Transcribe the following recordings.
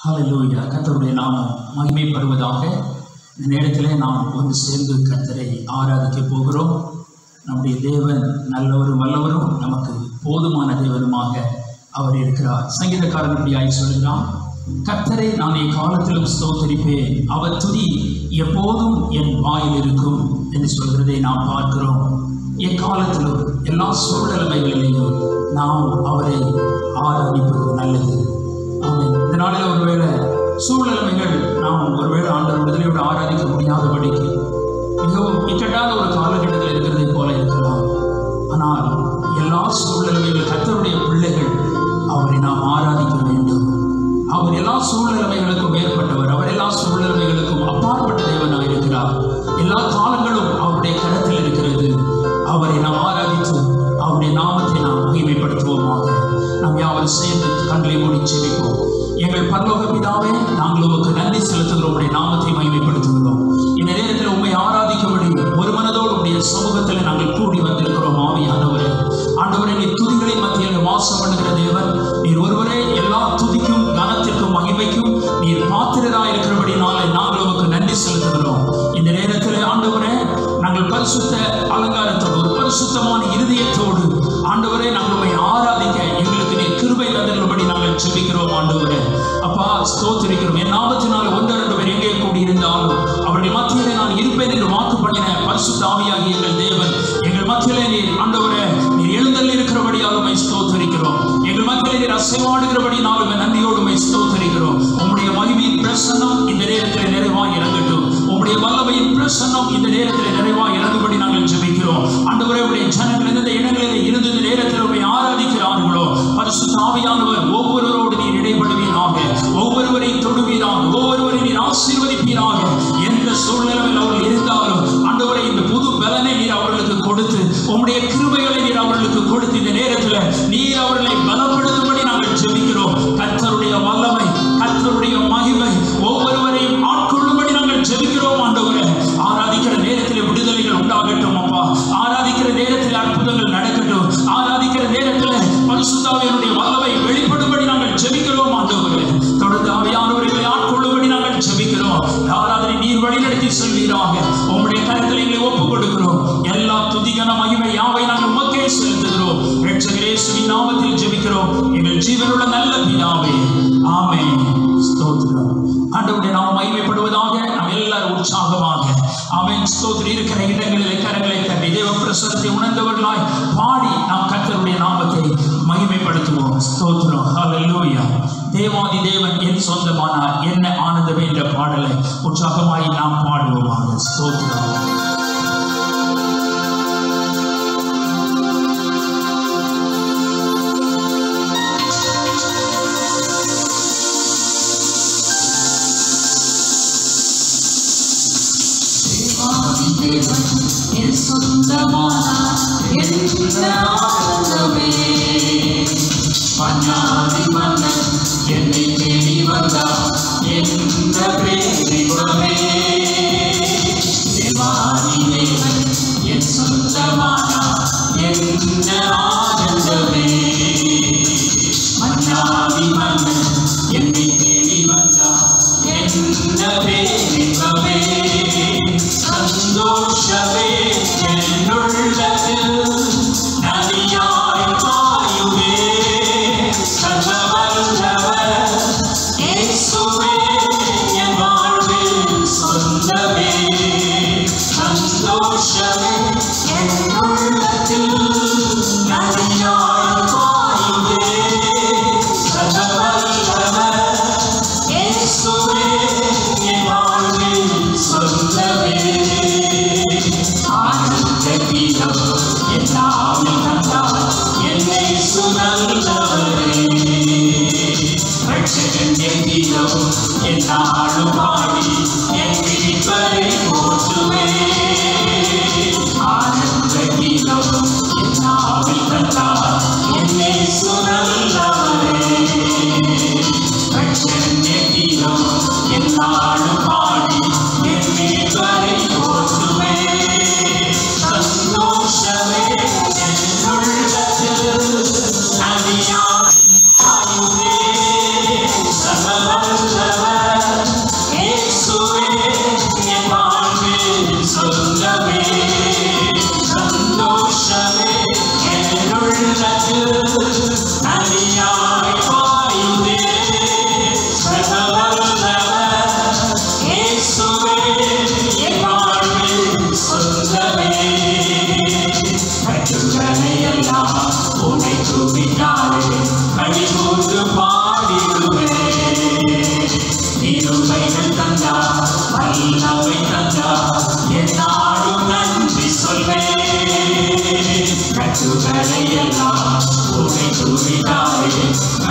ஹalleluya கர்த்தருடைய நாமம் மகிமைப்படுவதாக இந்த நேரத்திலே நாம் ஒன்று சேர்ந்து கர்த்தரை ஆராதிக்க போகிறோம் நம்முடைய தேவன் நல்லவரும் வல்லவரும் நமக்கு போதுமான தேவனுமாக அவர் இருக்கிறார் சங்கீதக்காரன் இப்படியாய் சொல்கிறான் கர்த்தரை நான் எக்காலத்திலும் ஸ்தோத்தரிப்பேன் அவர் துதி எப்போதும் என் வாயில் இருக்கும் என்று சொல்கிறதை நாம் பார்க்கிறோம் எக்காலத்திலும் எல்லா சூழ்நிலைகளிலேயும் நாம் அவரை ஆராதிப்பது நல்லது ஆமென் இந்த நாளில் ஒருவேளை சூழ்நிலைமைகள் நாம் ஒருவேளை ஆண்டவர் விடுதலையோடு ஆராதிக்க முடியாதபடிக்கு மிகவும் இக்கட்டான ஒரு காலகட்டத்தில் இருக்கிறதை போல இருக்கலாம் ஆனால் எல்லா சூழ்நிலைமைகள் கர்த்தருடைய பிள்ளைகள் அவரை நாம் ஆராதிக்க வேண்டும் அவர் எல்லா சூழ்நிலைமைகளுக்கும் மேற்பட்டவர் அவர் எல்லா சூழ்நிலைமைகளுக்கும் அப்பாற்பட்ட தேவனாக இருக்கிறார் எல்லா காலங்களும் அவருடைய கரத்தில் இருக்கிறது அவரை நாம் ஆராதித்து அவருடைய நாமத்தை நாம் மகிமைப்படுத்துவோமாக நாம் யாவரும் சேர்ந்து கண்களை மூடி செவிப்போம் எங்கள் பரலோக பிதாவே நாங்கள் உமக்கு நன்றி செலுத்துகிறோம் உடைய நாமத்தை மகிமைப்படுத்துகிறோம் இந்த நேரத்தில் உண்மை ஆராதிக்கபடி ஒரு மனதோடு உடைய சமூகத்தில் நாங்கள் கூடி வந்திருக்கிறோம் ஆவியானவரே ஆண்டவரே நீ துதிகளின் மத்தியில் வாசம் பண்ணுகிற தேவன் நீர் ஒருவரே எல்லா துதிக்கும் கனத்திற்கும் மகிமைக்கும் நீர் பாத்திரராக இருக்கிறபடினாலே நாங்கள் உமக்கு நன்றி செலுத்துகிறோம் இந்த நேரத்தில் ஆண்டவரே நாங்கள் பரிசுத்த அலங்காரத்தோடு ஒரு பரிசுத்தமான இருதயத்தோடு ஆண்டவரே நாங்கள் உண்மை ஆராதிக்க எங்களுக்கு நீர் கிருபை தந்திருக்கிறபடி நாங்கள் ஜெபிக்கிறோம் ஆண்டவரே அப்பா ஸ்தோத்திரிக்கிறோம் என் நாமத்தினால் ஒன்று ரெண்டு பேர் எங்கே கூடி இருந்தாலும் அவர்கள் மத்தியிலே நான் இருப்பேன் என்று வாக்கு பண்ணின பரிசுத்த ஆவியாகிய எங்கள் தேவன் எங்கள் மத்தியிலே நீர் ஆண்டவரே நீர் எழுந்தல் இருக்கிறபடியால் உண்மை ஸ்தோத்தரிக்கிறோம் எங்கள் மத்தியிலே நீர் அசைவாடுகிறபடினாலும் உம்மை நன்றியோடு உண்மை ஸ்தோத்தரிக்கிறோம் உம்முடைய மகிமையின் பிரசன்னம் இந்த நேரத்தில் நிறைவாய் இறங்கட்டும் உம்முடைய வல்லமையின் பிரசன்னம் இந்த நேரத்தில் நிறைவாய் இறங்கும்படி நாங்கள் ஜெபிக்கிறோம் ஆண்டவரே உடைய ஜனங்கள் எந்தெந்த இடங்களில் இருந்து இந்த நேரத்தில் உண்மை ஆராதிக்கிறார்களோ பரிசுத்த ஆவியானவர் ஒவ்வொருவரோடு நீர் இடைப்படுவீராக ஒவ்வொருவரையும் தொடுவீராக ஒவ்வொருவரையும் நீர் ஆசீர்வதிப்பீராக எந்த சூழ்நிலையில் அவர்கள் இருந்தாலும் ஆண்டவரை இந்த புது பலனை நீர் அவர்களுக்கு கொடுத்து உம்முடைய கிருபைகளை நீர் அவர்களுக்கு கொடுத்து இந்த நேரத்தில் நீர் அவர்களை பலப்படுத்தும்படி நாங்கள் ஜெபிக்கிறோம் கர்த்தருடைய வல்லமை கர்த்தருடைய மகிமை ஒவ்வொருவரையும் ஆட்கொள்ளும்படி நாங்கள் ஜெபிக்கிறோம் ஆண்டவரே ஆராதிக்கிற நேரத்தில் விடுதலைகள் உண்டாகட்டும் அப்பா ஆராதிக்கிற நேரத்தில் அற்புதங்கள் நடக்கட்டும் ஆராதிக்கிற நேரத்தில் பரிசுத்தாவியனுடைய வல்லமை வெளிப்படும்படி நாங்கள் ஜெபிக்கிறோம் ஆண்டவரே தொடர்ந்து ஆவியானவர்களை ஆட்கொள்ளும்படி நாங்கள் ஜெபிக்கிறோம் ஆராதனை நீர் வழிநடத்தி செல்வீராக உம்முடைய கருத்தில் எங்களை ஒப்புக் கொடுக்கிறோம் எல்லா துதிகன மகிமை யாவை நாங்கள் உமக்கே செலுத்துகிறோம் ரட்சகரேசுவின் நாமத்தில் ஜெபிக்கிறோம் எங்கள் ஜீவனுள்ள நல்ல பிதாவே ஆமே ஸ்தோத்திரம் ஆண்டவருடைய நாம் மகிமைப்படுவதாக நாம் எல்லாரும் உற்சாகமாக ஆமென் ஸ்தோத்திரம் இருக்கிற இடங்களில் கரங்களை தட்டி தேவ பிரசனத்தை உணர்ந்தவர்களாய் பாடி நாம் கர்த்தருடைய நாமத்தை மகிமைப்படுத்துவோம் ஸ்தோத்திரம் ஹalleluya தேவாதி தேவன் என் சொந்தமானார் என்ன ஆனந்தம் என்ற பாடலை உற்சாகமாய் நாம் பாடுவோமாக ஸ்தோத்திரம் என் சொந்தமானார் என்ற ஆனந்தமே மன்னாதி மன்னன் என்னை தேடி வந்தார் என்ற பேரின்பமே தேவாதி தேவன் என் சொந்தமானார் என்ற ஆனந்தமே மன்னாதி மன்னன் என்னை தேடி வந்தார் என்ற பேரின்பமே சந்தோஷமே என்னுள்ளத்தில் நதியாய் பாயுமே சர்வவல்லவர் இயேசுவே என் வாழ்வின்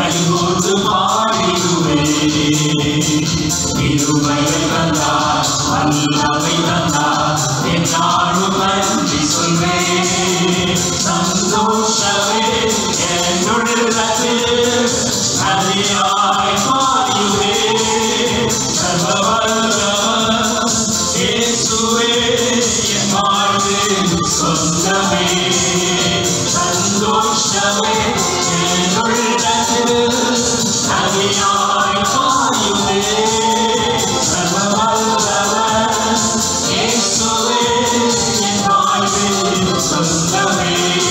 கைகோர்த்து பாடிடுவே இருமையை தந்தார் வல்லமை தந்தார் என்னாலும் நன்றி சொல்வேன் சந்தோஷமே என்னுள்ளத்தில் நதியாய் பாயுவே சர்வவல்லவர் இயேசுவே என் வாழ்வின் சொந்தமே சந்தோஷமே என்னுள்ளத்தில் நதியாய் பாயுவே சர்வவல்லவர் இயேசுவே என் வாழ்வின் சொந்தமே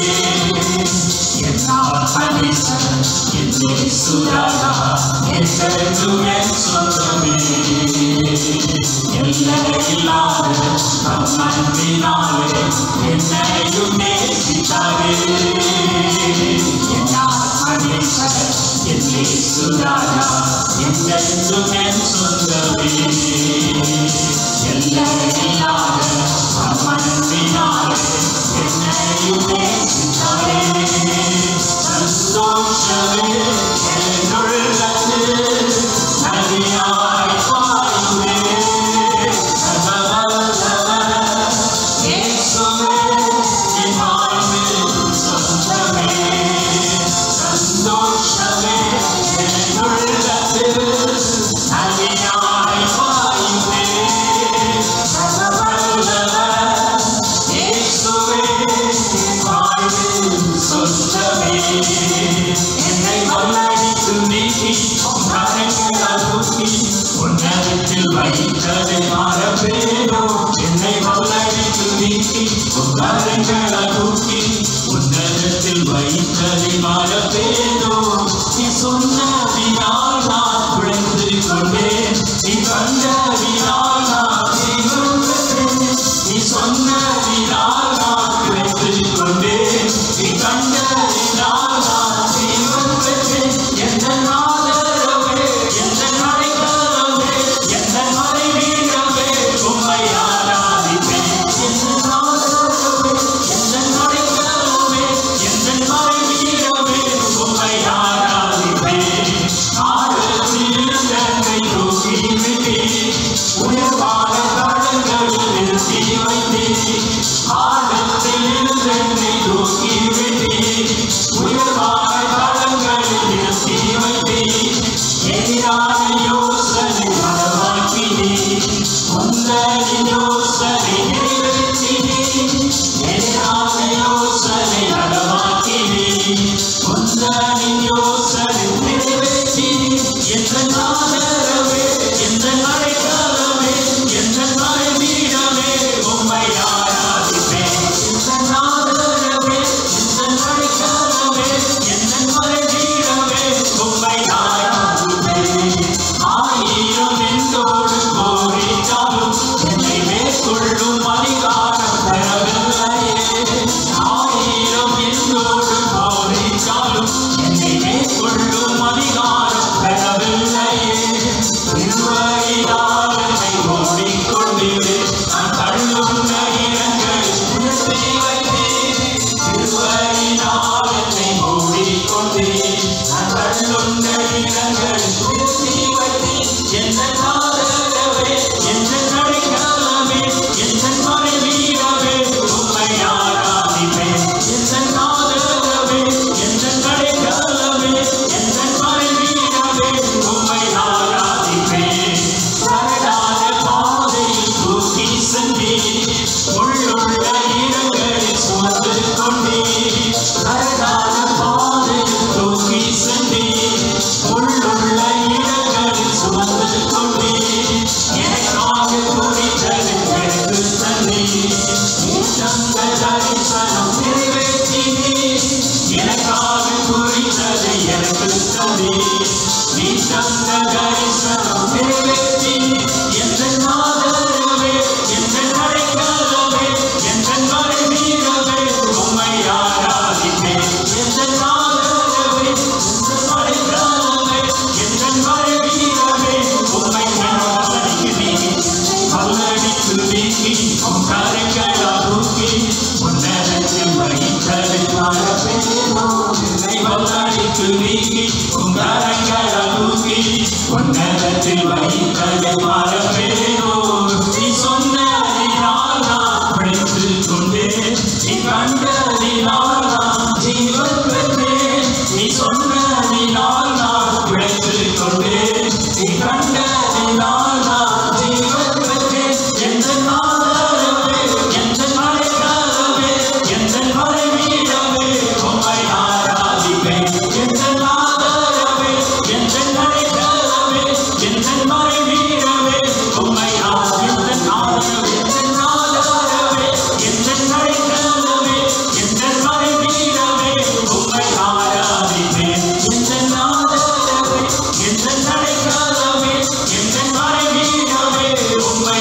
சந்தோஷமே என்னுள்ளத்தில் நதியாய் பாயுவே சர்வவல்லவர் இயேசுவே என் வாழ்வில் சொந்தமே சந்தோஷமே என்னுள்ளத்தில் நதியாய் பாயுவே சர்வவல்லவர் இயேசுவே என் வாழ்வில் சொந்தமே என்னை வல்லடித்து நீக்கி கரைகளால் தூக்கி உன்னதத்தில் வைத்ததை மறப்பேனோ என்னை வல்லடித்து நீக்கி கரைகளால் தூக்கி உன்னதத்தில் வைத்ததை மறப்பேனோ நீ சொன்னதினால் நான் குழைந்து கொண்டேன் நீ கண்டதினால் நான் ஜீவன் பெற்றேன் நீ சொன்னதினால் நான் குழைந்து கொண்டேன் நீ கண்டதினால் நான் ஜீவன் பெற்றேன் எந்த நாதரவே எந்த நடைகளவே எந்த மறைவீரவே உம்மை ஆராதிப்பேன் எந்த நாதரவே எந்த நடைகளவே எந்த மறைவீரவே உம்மை ஆராதிப்பேன் ஆழத்தில் தன்னை தூக்கி விட்டே உயர்வான தடங்களில் நிறுத்தி வைத்தே ஆழத்தில் தன்னை தூக்கி விட்டே உயர்வான தடங்களில் நிறுத்தி வைத்தே எதிரான யோசனை மனமாக்கினே உந்தனின் யோசனை நிறைவேற்றினே எதிரான யோசனை நலமாக்கினே உந்தனின் யோசனை நிறைவேற்றி எந்த நாதரவே எந்த நடைக்காலமே எந்த மறைவீடமே உம்மை ஆராதிப்பேன் எந்த நாதரவே எந்த நடைக்காலமே எந்த மறைவீடமே உம்மை ஆராதிப்பேன் ஆயிரம் என்னோடு போரிட்டாலும் என்னை மேற்கொள்ளும் அதிகாரம் பெறவில்லையே ஆயிரம் என்னோடு போரிட்டாலும் என்னை மேற்கொள்ளும் அதிகாரம் பெறவில்லையே திருவயினால் என்னை ஓடிக்கொண்டீரே நான் தள்ளும் இடங்கள் உயர்த்தி வைத்தீரே திருவயினால் என்னை ஓடிக்கொண்டீரே நான் தள்ளும் இடங்கள் உயர்த்தி வைத்தீர் எந்த நாதரவே எந்த நடைக்காலமே எந்த மறைவீரவே உம்மை ஆராதிப்பேன் எந்த நாதரவே எந்த நடைக்காலமே எந்த மறைவீரவே உம்மை ஆராதிப்பேன் சரடான பாதையில் தூக்கி சென்றீர் உள்ளுள்ள இடங்களில் சுமந்து கொண்டீர் சரடான பாதையில் தூக்கி சென்றீர் உள்ளுள்ள இடங்களில் சுமந்து கொண்டீர் எனக்காக குறித்தது எனக்கு தந்தீர் நீ தந்த தரிசனம் நிறைவேற்றினீர் எனக்காக குறித்தது எனக்கு தந்தீர் நீ தந்த தரிசனம் நிறைவேற்றி எந்த நாதரவே எந்த நடைக்காலவே எந்த மறைவீரவே உம்மை ஆராதிப்பேன் எந்த நாதரவே எந்த நடைக்காலவே எந்த மறைவீரவே உம்மை நன்மதிக்கிறேன் பல்லடித்து நீக்கி உன் கரைகளா தூக்கி உன்னதத்தில் வைத்ததை மறப்பேனோ என்னை பல்லடித்து நீக்கி நீக்கி உன் கரங்களை தூக்கி உன்னதத்தில் வைத்ததை மறப்பேனோ நீ சொன்னதினால் நான் பிழைத்துக் கொண்டேன் நீ கண்டதினால் நான் ஜீவன் பெற்றேன் நீ சொன்னதினால் நான் பிழைத்துக் கொண்டேன் நீ கண்டதினால் நான் ஜீவன் பெற்றேன் எந்த நாதரவே எந்த மலைக்காரவே எந்த மலைவீரவே உம்மை ஆராதிப்பேன் எந்த நாதரவே எந்த மலைக்காரவே எந்த மலைவீரவே உம்மை ஆ- எந்த நாதரவே எந்த நாதரவே எந்த மலைக்காரவே எந்த மலைவீரவே உம்மை ஆராதிப்பேன் எந்த நாதரவே எந்த மலைக்காரவே எந்த மலைவீரவே உம்மை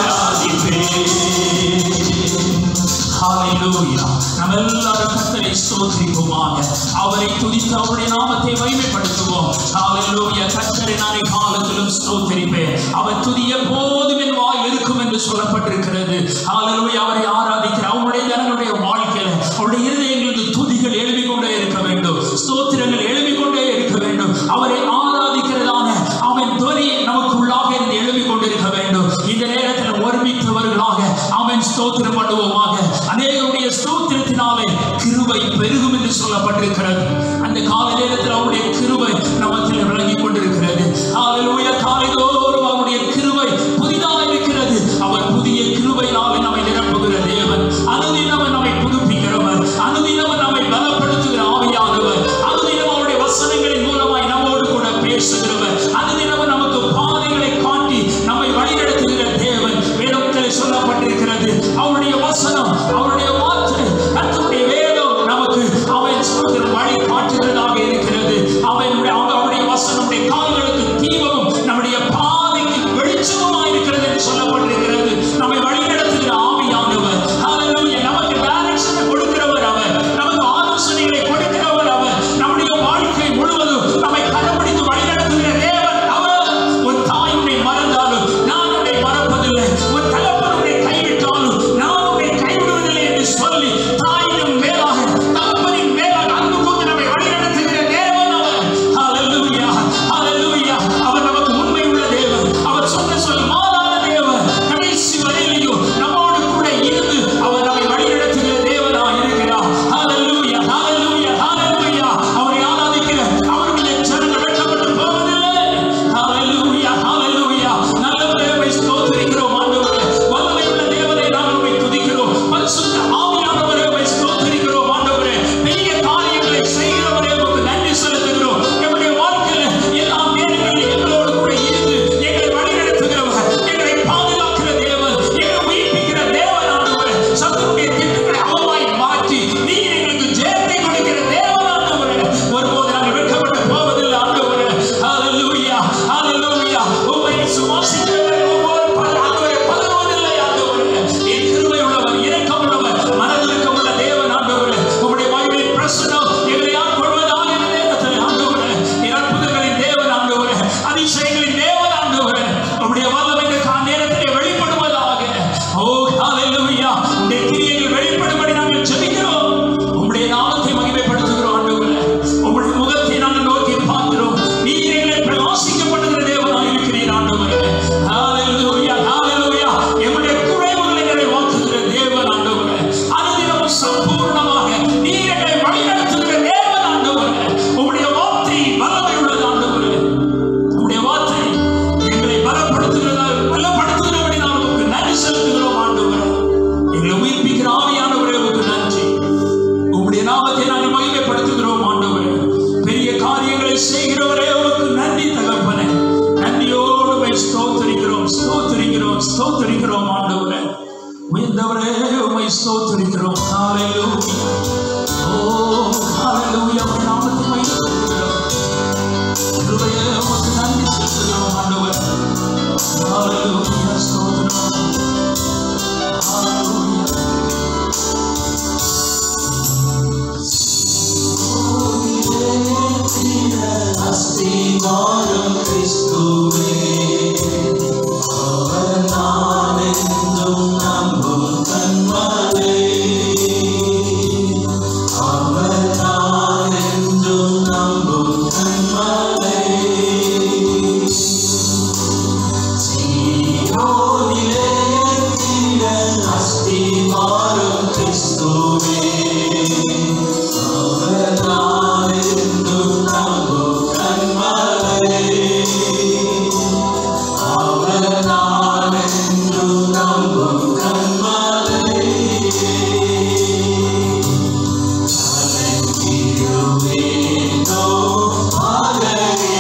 ஆராதிப்பேன் ஹalleluya நம்ம எல்லாரும் கர்த்தரை ஸ்தோத்திரிப்போமாக அவரை துதித்து அவருடைய நாமத்தை மகிமைப்படுத்துவோம் ஹalleluya கர்த்தரை நான் காலத்திலும் ஸ்தோத்திரிப்பேன் அவர் துதி எப்போதும் என் வாய் இருக்கும் என்று சொல்லப்பட்டிருக்கிறது ஹalleluya அவரை ஆராதிக்கிற அவருடைய ஜனங்களுடைய வாழ்க்கையில அவருடைய இருதயங்களில் துதிகள் எழுப்பிக் கொண்டே இருக்க வேண்டும் ஸ்தோத்திரங்கள் எழுப்பிக் கொண்டே இருக்க வேண்டும் அவரை ஆராதிக்கிறதான அவன் துவனி நமக்குள்ளாக இருந்து எழுப்பிக் கொண்டிருக்க வேண்டும் இந்த நேரத்தில் ஒருமித்தவர்களாக அவன் ஸ்தோத்திரம் பண்ணுவோமாக அநேகருடைய ஸ்தோத்திரத்தினாலே கிருபை பெருகும் என்று சொல்லப்பட்டிருக்கிறது அந்த கால நேரத்தில் அவருடைய கிருபை நமத்தில் விளங்கி கொண்டிருக்கிறது ஹalleluya காலைதோறும் அவருடைய கிருபை புதிதாக இருக்கிறது அவர் புதிய கிருபையினாலே நம்மை நிரப்புகிற தேவன் அனுதினம் நம்மை புதுப்பிக்கிறவர் அனுதினம் நம்மை பலப்படுத்துகிற ஆவியானவர் அனுதினம் அவருடைய வசனங்களின் மூலமாய் நம்மோடு கூட பேசுகிறவர் அனுதினம் நமக்கு பாதைகளை காட்டி நம்மை வழிநடத்துகிற தேவன் வேதத்தில் சொல்லப்பட்டிருக்கிறது அவருடைய வசனம் அவருடைய வார்த்தை கர்த்தருடைய வேதம் நமக்கு அவன் சொல்கிற வழி காட்டுகிறதாக இருக்கிறது அவனுடைய அவருடைய வசனம் நம்முடைய கால்களுக்கு தீபமும் நம்முடைய பாதைக்கு வெளிச்சமுமாய் இருக்கிறது என்று சொல்லப்பட்டிருக்கிறது நம்மை வழிநடத்துகிற ஆவியானவர் ஹalleluya நமக்கு டைரக்ஷனை கொடுக்கிறவர் அவர் நமக்கு ஆலோசனைகளை கொடுக்கிறவர் அவர் நம்முடைய வாழ்க்கை முழுவதும் நம்மை கடைபிடித்து வழிநடத்துகிற தேவன் அவர் உன் தாய் உன்னை மறந்தாலும் நான் உன்னை மறப்பதில்லை உன் தகப்பன் உன்னை கைவிட்டாலும் நான் உன்னை கைவிடுவதில்லை என்று சொல்லி தாயினும் மேலாக தகப்பனின் மேலாக அன்பு கூர்ந்து நம்மை வழிநடத்துகிற தேவன் அவர் ஹalleluya ஹalleluya அவர் நமக்கு உண்மை உள்ள தேவன் அவர் சொன்ன சொல் மாறாத தேவன் கடைசி வரையிலையும் நம்மோடு கூட இருந்து அவர் நம்மை வழிநடத்துகிற தேவனாக இருக்கிறார் ஹalleluya ஹalleluya ஹalleluya அவரை ஆராதிக்கிற அவருடைய ஜனங்கள் வெட்கப்பட்டு போவதில்லை ஹalleluya ஹalleluya நல்ல தேவனை ஸ்தோத்திரிக்கிறோம் ஆண்டவரே வல்லமை உள்ள தேவனை நாங்கள் உம்மை துதிக்கிறோம் பரிசுத்த ஆவியானவரே உம்மை ஸ்தோத்திரிக்கிறோம் ஆண்டவரே பெரிய காரியங்களை செய்கிறவரே உமக்கு நன்றி செலுத்துகிறோம் எங்களுடைய வாழ்க்கையில எல்லா நேரங்களிலும் எங்களோடு கூட இருந்து எங்களை வழிநடத்துகிறவர் எங்களை பாதுகாக்கிற தேவன் எங்களை உயிர்ப்பிக்கிற தேவன் ஆண்டவரே சத்துருடைய திட்டங்களை அவமாய் மாற்றி நீர் எங்களுக்கு ஜெயத்தை கொடுக்கிற தேவன் ஆண்டவரே ஒருபோது நாங்கள் வெட்கப்பட்டு போவதில்லை ஆண்டவரே ஹalleluya ஹalleluya உம்மை சுவாசிக்கிறவரை ஒவ்வொரு பல ஆண்டவரே பதறுவதில்லை ஆண்டவரே என் கிருபை உள்ளவர் இரக்கம் உள்ளவர் மனதிற்கம் உள்ள தேவன் ஆண்டவரே உம்முடைய மகிமையின் பிரசன்னம் எங்களை ஆட்கொள்வதாக இந்த நேரத்தில் ஆண்டவரே என் அற்புதங்களின் தேவன் ஆண்டவரே அதிசயங்களின் தேவன் ஆண்டவரே உம்முடைய வல்லமை இந்த கா- நேரத்திலே வெளிப்படுவதாக ஓ ஹalleluya உம்முடைய கிரியைகள் வெளிப்படும்படி நாங்கள் ஜெபிக்கிறோம் உம்முடைய நாமத்தை மகிமைப்படுத்துகிறோம் ஆண்டவரே உம்முடைய முகத்தை நாங்கள் நோக்கி பார்க்கிறோம் நீர் எங்களை பிரகாசிக்கப்படுகிற தேவனாக இருக்கிறீர் ஆண்டவரே ஹalleluya ஹalleluya எம்முடைய குறைவுகளை நிறைவாக்குகிற தேவன் ஆண்டவரே அனுதினமும் சம்பூர்ணமாக நீர் எங்களை வழிநடத்துகிற தேவன் ஆண்டவரே உம்முடைய வார்த்தை வல்லமை உள்ளது ஆண்டவரே உம்முடைய வார்த்தை எங்களை பலப்படுத்துகிறதா பலப்படுத்துகிறபடி நாம் உமக்கு நன்றி செலுத்துகிறோம் ஆண்டவரே எங்களை உயிர்ப்பிக்கிற ஆவியானவரே உமக்கு நன்றி உம்முடைய நாமத்தை நாங்கள் மகிமைப்படுத்துகிறோம் ஆண்டவரே பெரிய காரியங்களை செய்கிறவரே உமக்கு நன்றி தகப்பனே நன்றியோடு உம்மை ஸ்தோத்தரிக்கிறோம் ஸ்தோத்தரிக்கிறோம் ஸ்தோத்தரிக்கிறோம் ஆண்டவரே உயர்ந்தவரே உம்மை ஸ்தோத்தரிக்கிறோம் ஹalleluya ஓ ஹalleluya உம்முடைய நாமத்தை மகிமைப்படுத்துகிறோம் கிருபையே உமக்கு நன்றி செலுத்துகிறோம் ஆண்டவரே ஹalleluya ஸ்தோத்திரம் ஹalleluya அஸ்திவாரம் கிறிஸ்துவே அவர் நான் என்றும் நம்பும் கண்மலை கண்மலை சீயோனிலே என்கிற அஸ்திவாரம் கிறிஸ்துவே அவர்தான் என்றும் நம்பும் கண்மலை அவர்தான் என்றும் நம்பும் கண்மலை கலங்கிடுவேனோ மகளே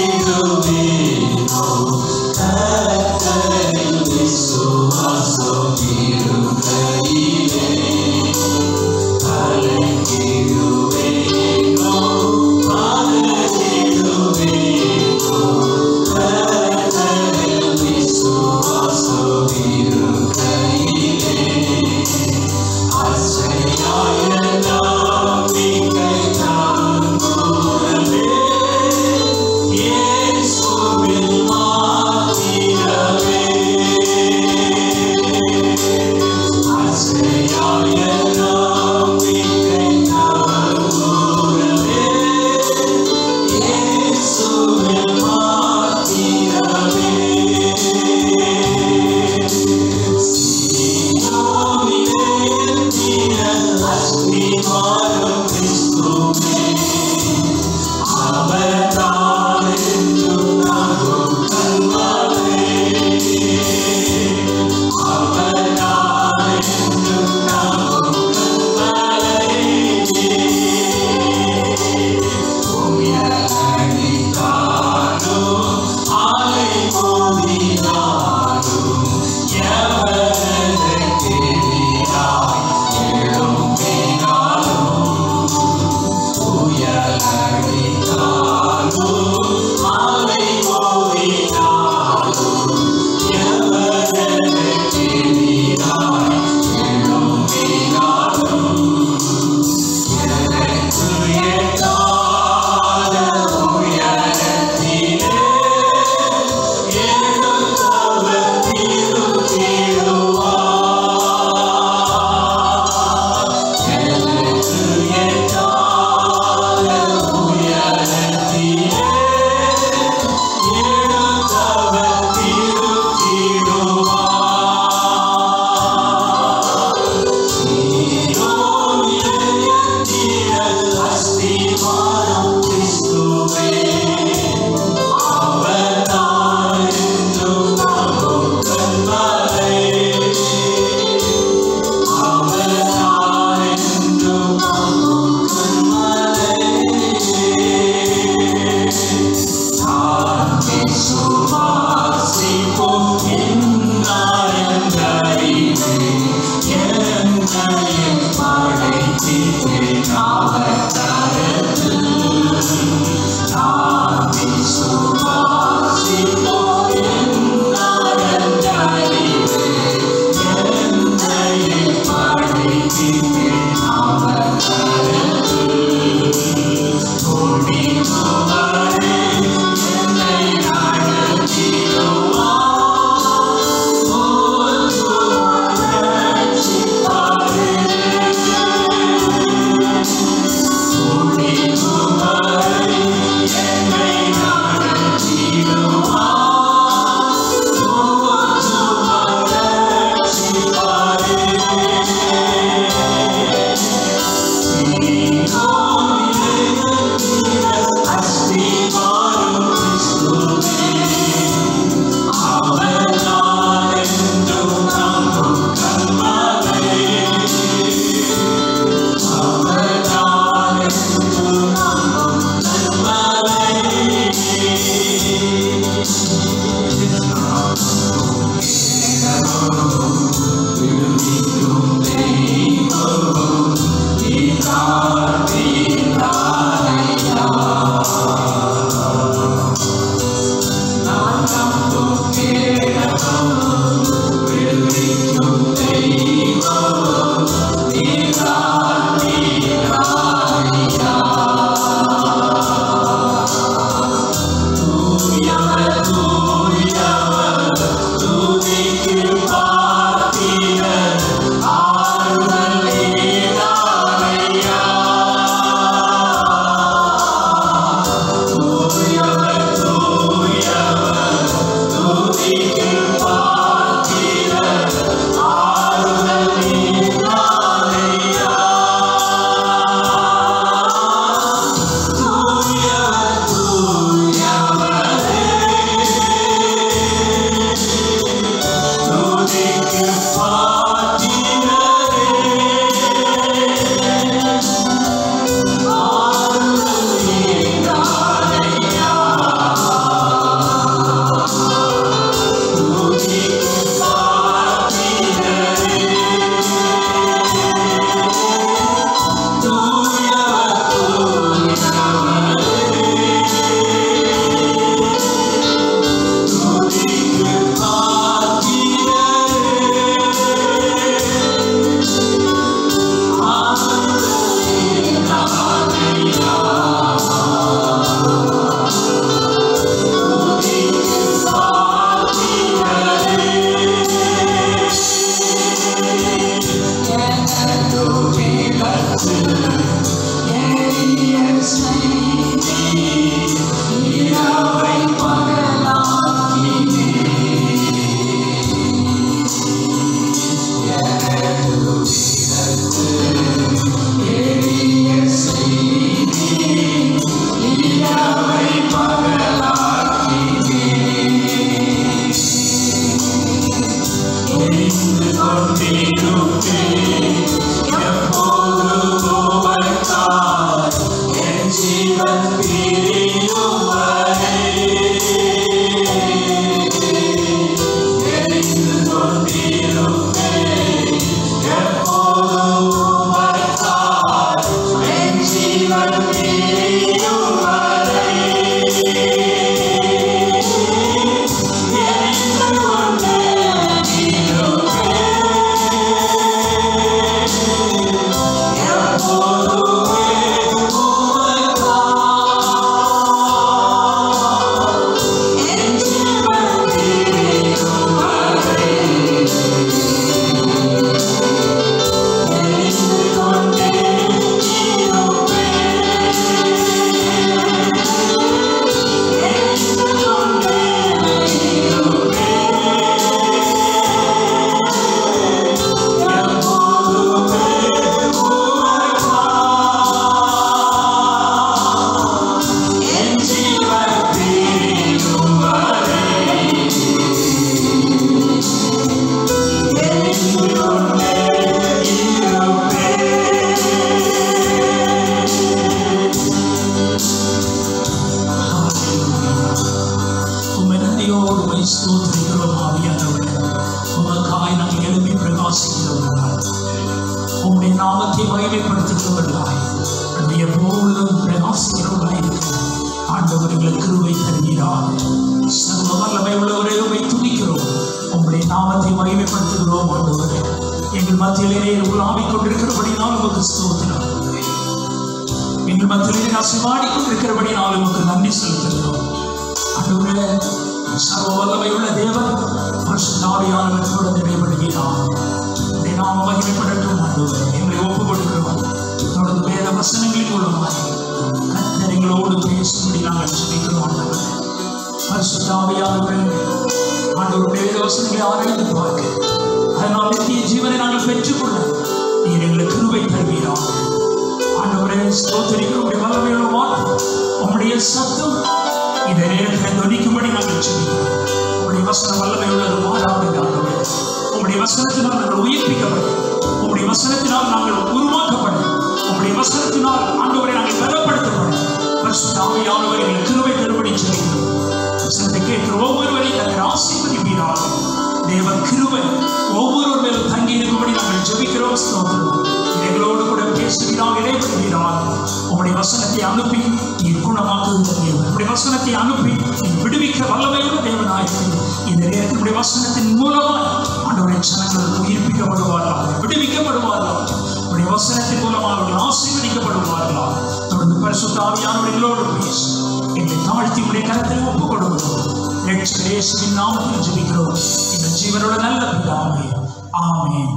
உமை ஸ்தோத்திரிக்கிறோம் ஆவியானவரே உமக்காய் நாங்கள் எழுப்பி பிரகாசிக்கிறவர்களாய் உம்முடைய நாமத்தை மகிமைப்படுத்துகிறவர்களாய் அது எப்பொழுதும் பிரகாசிக்கிறவர்களாய் இருக்கிற ஆண்டவர்களை கிருபை தருகிறார் சர்வ வல்லமை உள்ளவரே உமை துதிக்கிறோம் உம்முடைய நாமத்தை மகிமைப்படுத்துகிறோம் ஆண்டவரே எங்கள் மத்தியிலே நீர் உலாவிக் கொண்டிருக்கிறபடினால் உமக்கு ஸ்தோத்திரம் எங்கள் மத்தியிலே அசைவாடி கொண்டிருக்கிறபடினால் உமக்கு நன்றி செலுத்துகிறோம் ஆண்டவரே சர்வ வல்லமை உள்ள தேவன் பரிசுத்தாவியானவர் கூட நிறைவடைகிறார் உடைய நாம மகிமைப்படட்டும் ஆண்டவரே எங்களை ஒப்புக் கொடுக்கிறோம் தொடர்ந்து வேத வசனங்களின் மூலமாக கர்த்தர் எங்களோடு பேசும்படி நாங்கள் ஜெபிக்கிறோம் ஆண்டவரே பரிசுத்தாவியானவரே ஆண்டவருடைய வேத வசனங்களை ஆராய்ந்து பார்க்க அதனால் நித்திய ஜீவனை நாங்கள் பெற்றுக்கொள்ள நீர் எங்களுக்கு கிருபை தருவீராக ஆண்டவரே ஸ்தோத்திரிக்கும் உடைய வல்லமையுள்ள வாக்கு உம்முடைய சத்தம் இந்த நேரத்தில் துணிக்கும்படி நாங்கள் ஜெபிக்கிறோம் உம்முடைய வசனம் வல்லமையுள்ள ஒரு மாறாவது ஆண்டவரே உம்முடைய வசனத்தினால் நாங்கள் உயிர்ப்பிக்கப்படும் உம்முடைய வசனத்தினால் நாங்கள் உருவாக்கப்படும் உம்முடைய வசனத்தினால் ஆண்டவரை நாங்கள் பலப்படுத்தப்படும் பரிசுத்தாவியானவர் எங்கள் கிருபை தரும்படி ஜெபிக்கிறோம் வசனத்தை கேட்கிற ஒவ்வொருவரையும் நாங்கள் ஆசீர்வதிப்பீராக தேவ கிருபை ஒவ்வொருவர் மேலும் தங்கி இருக்கும்படி நாங்கள் ஜெபிக்கிறோம் ஸ்தோத்திரம் நீர் எங்களோடு கூட பேசுவீராக இடைபடுவீராக உம்முடைய வசனத்தை அனுப்பி நீர் குணமாக்குகிற தேவன் உம்முடைய வசனத்தை அனுப்பி நீர் விடுவிக்க வல்லமையுள்ள தேவனாயிருக்கிறீர் இந்த நேரத்தில் உம்முடைய வசனத்தின் மூலமாக ஆண்டவரை ஜனங்கள் உயிர்ப்பிக்கப்படுவார்களாக விடுவிக்கப்படுவார்களாக உம்முடைய வசனத்தின் மூலமாக அவர்கள் ஆசீர்வதிக்கப்படுவார்களா தொடர்ந்து பரிசுத்த ஆவியானவர்களோடு பேசு எங்களை தாழ்த்தி உடைய கரத்தில் ஒப்புக் கொடுக்கிறோம் ரட்சகர் இயேசுவின் நாமத்தில் ஜெபிக்கிறோம் இந்த ஜீவனோட நல்ல பிதாவே ஆமென்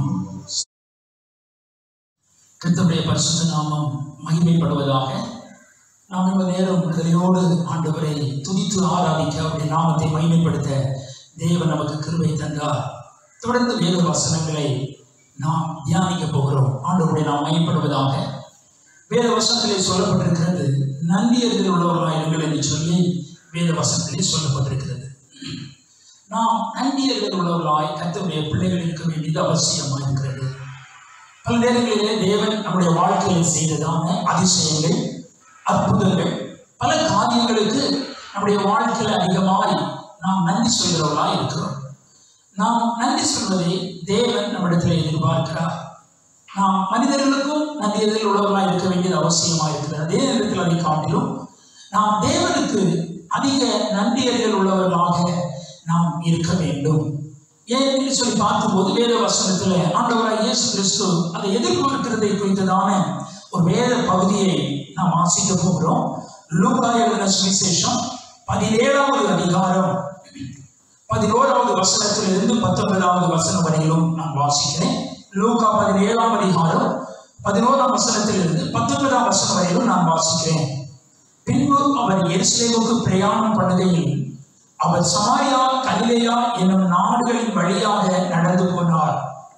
கிறிஸ்துடைய பரிசுத்த நாமம் மகிமைப்படுவதாக நாம் இந்த நேரம் விடுதலையோடு ஆண்டவரை துதித்து ஆராதிக்க அவருடைய நாமத்தை மகிமைப்படுத்த தேவன் நமக்கு கிருபை தந்தார் தொடர்ந்து வேத வசனங்களை நாம் தியானிக்க போகிறோம் ஆண்டவருடைய நாம் மகிமைப்படுவதாக வேத வசனத்திலே சொல்லப்பட்டிருக்கிறது நன்றியர்கள் உள்ளவர்களாயிருங்கள் என்று சொல்லி வேத வசனத்திலே சொல்லப்பட்டிருக்கிறது நாம் நன்றியர்கள் உள்ளவர்களாய் கர்த்தருடைய பிள்ளைகள் இருக்க வேண்டியது அவசியமாக இருக்கிறது பல நேரங்களிலே தேவன் நம்முடைய வாழ்க்கையில் செய்ததான அதிசயங்கள் அற்புதங்கள் பல காரியங்களுக்கு நம்முடைய வாழ்க்கையில் அதிகமாய் நாம் நன்றி சொல்கிறவர்களாய் இருக்கிறோம் நாம் நன்றி சொல்வதை தேவன் நம்மிடத்தில் எதிர்பார்க்கிறார் நாம் மனிதர்களுக்கும் நன்றியதில் உள்ளவர்களாக இருக்க வேண்டியது அவசியமாக இருக்கிறது அதே நேரத்தில் அதை காட்டிலும் நாம் தேவனுக்கு அதிக நன்றியறிதல் உள்ளவர்களாக நாம் இருக்க வேண்டும் ஏன் என்று சொல்லி பார்க்கும்போது வேத வசனத்தில் ஆண்டவராய் இயேசு கிறிஸ்து அதை எதிர்பார்க்கிறதை குறித்ததான ஒரு வேத பகுதியை நாம் வாசிக்க போகிறோம் லூக்கா எழுதின சுவிசேஷம் பதினேழாவது அதிகாரம் பதினோராவது வசனத்திலிருந்து பத்தொன்பதாவது வசனம் வரையிலும் நான் வாசிக்கிறேன் லூக்கா பதினேழாம் அதிகாரம் பதினோராம் வசனத்திலிருந்து பத்தொன்பதாம் வசனம் வரையிலும் நான் வாசிக்கிறேன் பின்பு அவர் எருசலேமுக்கு பிரயாணம் பண்ணுகையில் அவர் சமாரியா கலிலேயா என்னும் நாடுகளின் வழியாக நடந்து போனார்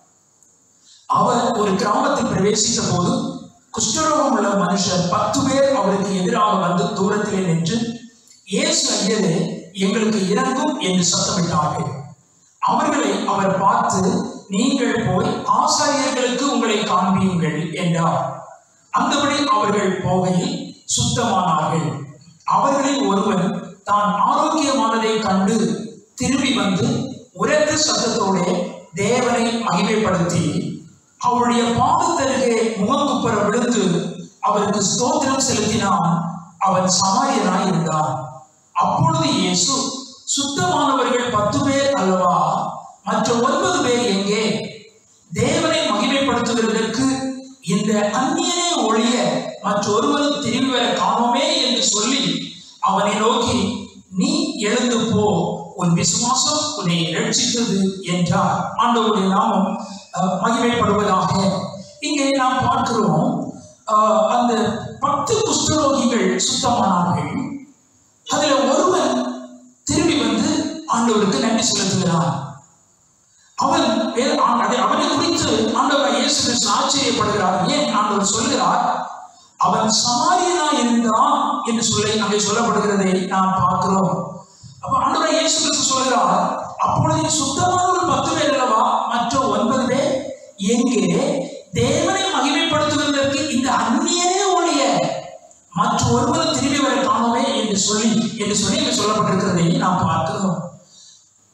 அவர் ஒரு கிராமத்தில் பிரவேசித்த போது குஷ்டரோகம் உள்ள மனுஷர் பத்து பேர் அவருக்கு எதிராக வந்து தூரத்திலே நின்று இயேசு ஐயரே எங்களுக்கு இறங்கும் என்று சத்தமிட்டார்கள் அவர்களை அவர் பார்த்து நீங்கள் போய் ஆசாரியர்களுக்கு உங்களை காண்பியுங்கள் என்றார் அந்தபடி அவர்கள் போகையில் சுத்தமானார்கள் அவர்களில் ஒருவன் தான் ஆரோக்கியமானதை கண்டு திரும்பி வந்து உரத்த சத்தத்தோடு தேவனை மகிமைப்படுத்தி அவருடைய பாதத்தருகே முகங்குப்புற விழுந்து அவருக்கு ஸ்தோத்திரம் செலுத்தினான் அவன் சமாரியனாய் இருந்தான் அப்பொழுது இயேசு சுத்தமானவர்கள் பத்து பேர் அல்லவா மற்ற ஒன்பது பேர் எங்கே தேவனை மகிமைப்படுத்துவதற்கு இந்த அந்நியனே ஒழிய மற்றொருவரும் திரும்பி வர காணோமே என்று சொல்லி அவனை நோக்கி நீ எழுந்து போ உன் விசுவாசம் உன்னை ரட்சித்தது என்றார் ஆண்டவருடைய நாமம் அஹ், மகிமைப்படுவதாக இங்கே நாம் பார்க்கிறோம் அஹ், அந்த பத்து குஷ்டரோகிகள் சுத்தமானார்கள் அதுல ஒருவன் திரும்பி வந்து ஆண்டவருக்கு நன்றி செலுத்துகிறான் அவன் வே- ஆ- அதை அவனை குறித்து ஆண்டவர் இயேசு கிறிஸ்து ஆச்சரியப்படுகிறார் ஏன் ஆண்டவர் சொல்கிறார் அவன் சமாரியனா இருந்தான் என்று சொல்லி அங்கே சொல்லப்படுகிறதை நாம் பார்க்கிறோம் அப்ப ஆண்டவர் இயேசு கிறிஸ்து சொல்கிறார் அப்பொழுது சுத்தமான ஒரு பத்து பேர் அல்லவா மற்ற ஒன்பது பேர் எங்கே தேவனை மகிமைப்படுத்துவதற்கு இந்த அந்நியனே ஒழிய மற்ற ஒருவரும் திரும்பி வர காணோமே என்று சொல்லி என்று சொல்லி இங்கே சொல்லப்பட்டிருக்கிறதை நாம் பார்க்கிறோம்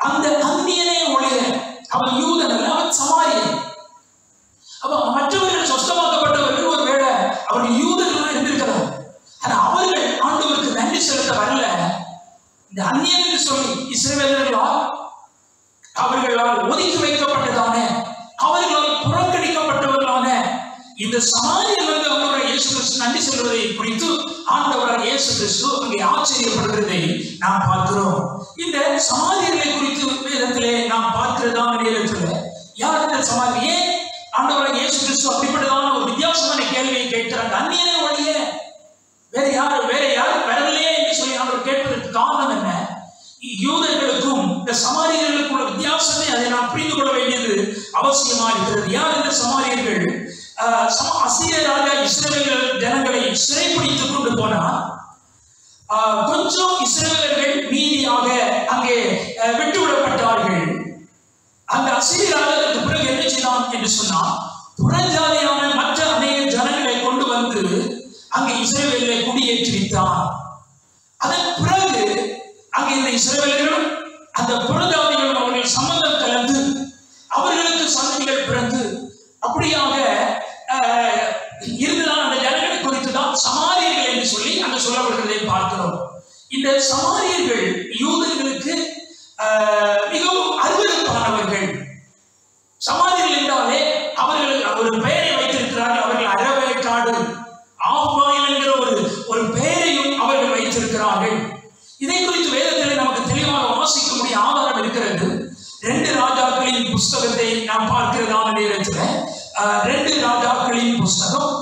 அந்த அந்நியனே ஒழிய அவன் யூதன் அல்ல அவன் சமாரியன் அப்ப மற்றவர்கள் சொஸ்தமாக்கப்பட்டவர்கள் ஒருவேளை அவர்கள் யூதர்களாக இருந்திருக்கிறார் ஆனா அவர்கள் ஆண்டவருக்கு நன்றி செலுத்த வரல இந்த அந்நியன் என்று சொல்லி இஸ்ரவேலர்களால் அவர்களால் ஒதுக்கி வைக்கப்பட்டதான அவர்களால் புறக்கணிக்கப்பட்டவர்களான இந்த சமாரியர் வந்து அவருடைய இயேசு கிறிஸ்து நன்றி சொல்வதை குறித்து ஆண்டவராக இயேசு கிறிஸ்து அங்கே ஆச்சரியப்படுகிறதை நாம் பார்க்கிறோம் இந்த சமாரியர்களை குறித்து வேதத்திலே நாம் பார்க்கிறதான நேரத்தில் யார் இந்த சமாரி ஏன் ஆண்டவராக இயேசு கிறிஸ்து அப்படிப்பட்டதான ஒரு வித்தியாசமான கேள்வியை கேட்கிறாங்க அந்நியனே ஒழிய வேற யார் வேற யார் வரவில்லையே என்று சொல்லி அவர் கேட்பதற்கு காரணம் என்ன யூதர்களுக்கும் இந்த சமாரியர்களுக்கும் உள்ள வித்தியாசத்தை அதை நாம் புரிந்து கொள்ள வேண்டியது அவசியமா இருக்கிறது யார் இந்த சமாரியர்கள் ஆஹ் சம- அசீரிய ராஜா இஸ்ரவேல் ஜனங்களை சிறைப்பிடித்துக் கொண்டு போனார் ஆஹ் கொஞ்சம் இஸ்ரவேலர்கள் மீதியாக அங்கே ஆஹ் விட்டுவிடப்பட்டார்கள் அந்த அசீரிய ராஜாவுக்கு பிறகு என்ன செய்தான் என்று சொன்னால் புறஜாதியான மற்ற அநேக ஜனங்களை கொண்டு வந்து அங்கே இஸ்ரவேலை குடியேற்றி வைத்தான் அதன் பிறகு அங்கே இந்த இஸ்ரவேலர்களும் அந்த புறஜாதிகளும் அவர்கள் சம்பந்தம் கலந்து அவர்களுக்கு சந்ததிகள் பிறந்து அப்படியாக ஆஹ், இருந்துதான் அந்த ஜனங்களை குறித்து தான் சமாரியர்கள் என்று சொல்லி அங்க சொல்லப்படுகிறதை பார்க்கிறோம் இந்த சமாரியர்கள் யூதர்களுக்கு ஆஹ், மிகவும் அருவருப்பானவர்கள் சமாதிகள் என்றாலே அவர்கள் ஒரு பெயரை வைத்திருக்கிறார்கள் அவர்கள் அரவேக்காடு ஆஃபாயில் என்கிற ஒரு ஒரு பெயரையும் அவர்கள் வைத்திருக்கிறார்கள் இதை குறித்து வேதத்தில் நமக்கு தெளிவாக வாசிக்கக்கூடிய ஆதாரம் இருக்கிறது ரெண்டு ராஜாக்களின் புஸ்தகத்தை நாம் பார்க்கிறதான நேரத்தில் அஹ், ரெண்டு ராஜாக்களின் புஸ்தகம்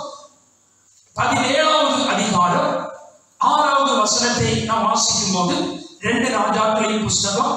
பதினேழாவது அதிகாரம் ஆறாவது வசனத்தை நாம் வாசிக்கும் போது ரெண்டு ராஜாக்களின் புஸ்தகம்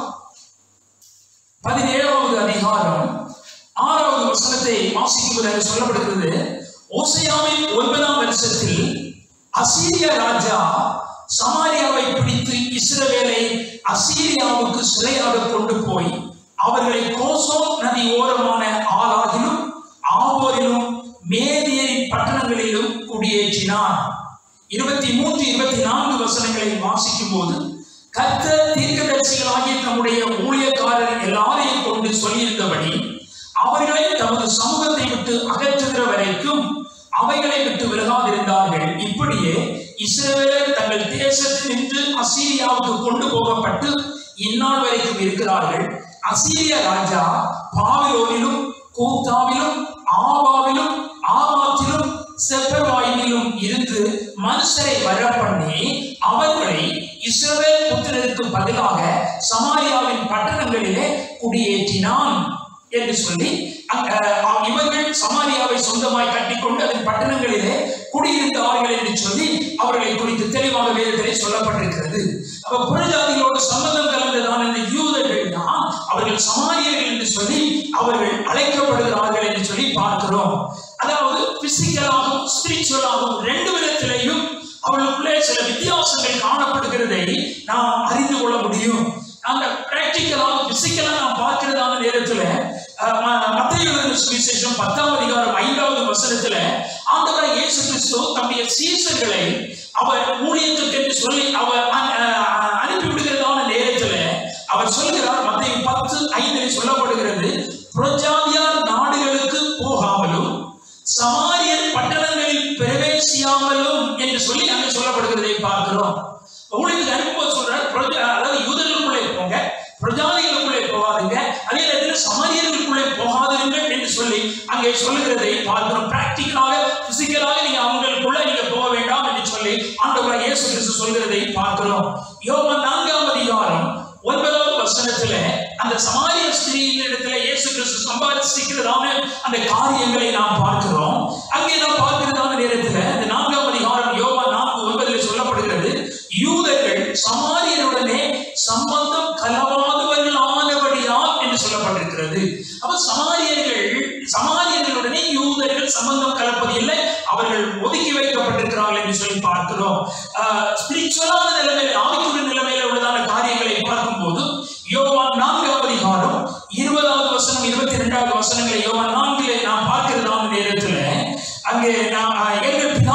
பதினேழாவது அதிகாரம் ஆறாவது வசனத்தை வாசிக்கும்போது அங்கு சொல்லப்படுகிறது ஓசையாவின் ஒன்பதாம் வருஷத்தில் அசீரிய ராஜா சமாரியாவை பிடித்து இஸ்ரவேலை அசீரியாவுக்கு சிறையாக கொண்டு போய் அவர்களை கோசோன் நதி ஓரமான ஆலாகிலும் ஆவோரிலும் மேதியரின் பட்டணங்களிலும் குடியேற்றினார் இருபத்தி மூன்று இருபத்தி நான்கு வசனங்களை வாசிக்கும் போது கர்த்தர் தீர்க்கதரிசிகளாகிய நம்முடைய ஊழியக்காரர் எல்லாரையும் கொண்டு சொல்லியிருந்தபடி அவர்களை தமது சமூகத்தை விட்டு அகற்றுகிற வரைக்கும் அவைகளை விட்டு விலகாதிருந்தார்கள் இப்படியே இஸ்ரவேலர் தங்கள் தேசத்தில் நின்று அசீரியாவுக்கு கொண்டு போகப்பட்டு இந்நாள் வரைக்கும் இருக்கிறார்கள் அசீரிய ராஜா பாவிலோனிலும் கூத்தாவிலும் ஆவாவிலும் ஆமாத்திலும் செப்பர்வாயிலும் இருந்து மனுஷரை வர பண்ணி அவர்களை இஸ்ரவேல் புத்திரருக்கு பதிலாக சமாரியாவின் பட்டணங்களிலே குடியேற்றினான் என்று சொல்லி அங்க, அஹ், இவர்கள் சமாரியாவை சொந்தமாய் கட்டிக்கொண்டு அதன் பட்டணங்களிலே குடியிருந்தார்கள் என்று சொல்லி அவர்களை குறித்து தெளிவாக வேதத்திலே சொல்லப்பட்டிருக்கிறது அப்ப புறஜாதிகளோடு சம்பந்தம் கலந்ததான இந்த யூதர்கள் தான் அவர்கள் சமாரியர்கள் என்று சொல்லி அவர்கள் அழைக்கப்படுகிறார்கள் என்று சொல்லி பார்க்கிறோம் அதாவது பிசிக்கலாகவும் ஸ்பிரிச்சுவலாகவும் ரெண்டு விதத்திலையும் அவர்களுக்குள்ளே சில வித்தியாசங்கள் காணப்படுகிறதை நாம் அறிந்து கொள்ள முடியும் அந்த பிராக்டிக்கலாக பிசிக்கலா நாம் பார்க்கிறதான நேரத்துல அஹ், ம- மத்தேயு எழுதின சுவிசேஷம் பத்தாம் அதிகாரம் ஐந்தாவது வசனத்துல ஆண்டவராய் இயேசு கிறிஸ்து தம்முடைய சீசர்களை அவர் ஊழியத்துக்கு என்று சொல்லி அவர் அ- அஹ், அனுப்பி விடுகிறதான நேரத்துல அவர் சொல்கிறார் மத்தேயு பத்து ஐந்தில் சொல்லப்படுகிறது புரஜாதியார் நாடுகளுக்கு போகாமலும் சமாரியர் பட்டணங்களில் பிரவேசியாமலும் என்று சொல்லி அங்கே சொல்லப்படுகிறதை பார்க்கிறோம் ஊழியத்துக்கு அனுப்பும்போது சொல்றார் பிரஜா- அதாவது யூதர்களுக்குள்ளே போங்க பிரஜாதிகளுக்குள்ளே போகாதுங்க அதே நேரத்தில் சமாரியர்களுக்குள்ளே போகாதிருங்கள் என்று சொல்லி அங்கே சொல்லுகிறதை பார்க்கிறோம் பிராக்டிக்கலாக பிசிக்கலாக நீங்க அவங்களுக்குள்ள நீங்க போக வேண்டாம் என்று சொல்லி ஆண்டவராக இயேசு கிறிஸ்து சொல்கிறதை பார்க்கிறோம் யோவான் நான்காம் அதிகாரம் ஒன்பதாவது வசனத்துல அந்த சமாரிய ஸ்திரீயின் இடத்துல இயேசு கிறிஸ்து சம்பாதிச்சிருக்கிறதான அந்த காரியங்களை நாம் பார்க்கிறோம் அங்கே நாம் பார்க்கிறதான நேரத்துல இந்த நான்காம் அதிகாரம் யோவா நான்கு ஒன்பதில் சொல்லப்படுகிறது யூதர்கள் சமாரியருடனே சம்பந்தம் கலவாதவர்கள் ஆனபடியால் என்று சொல்லப்பட்டிருக்கிறது அப்ப சமாரியர்கள் சமாரியர்களுடனே யூதர்கள் சம்பந்தம் கலப்பது இல்லை அவர்கள் ஒதுக்கி வைக்கப்பட்டிருக்கிறார்கள் என்று சொல்லி பார்க்கிறோம் ஸ்பிரிச்சுவலான நிலைமையில ஆவிக்குரிய நிலைமையில உள்ளதான காரியங்களை பார்க்கும்போது யோவான் நான்காவது அதிகாரம் இருபதாவது வசனம் இருபத்தி ரெண்டாவது வசனங்களை யோவான் நான்கிலே நாம் பார்க்கிறதான நேரத்துல அங்கே நாம் அஹ், எங்கள் பிதா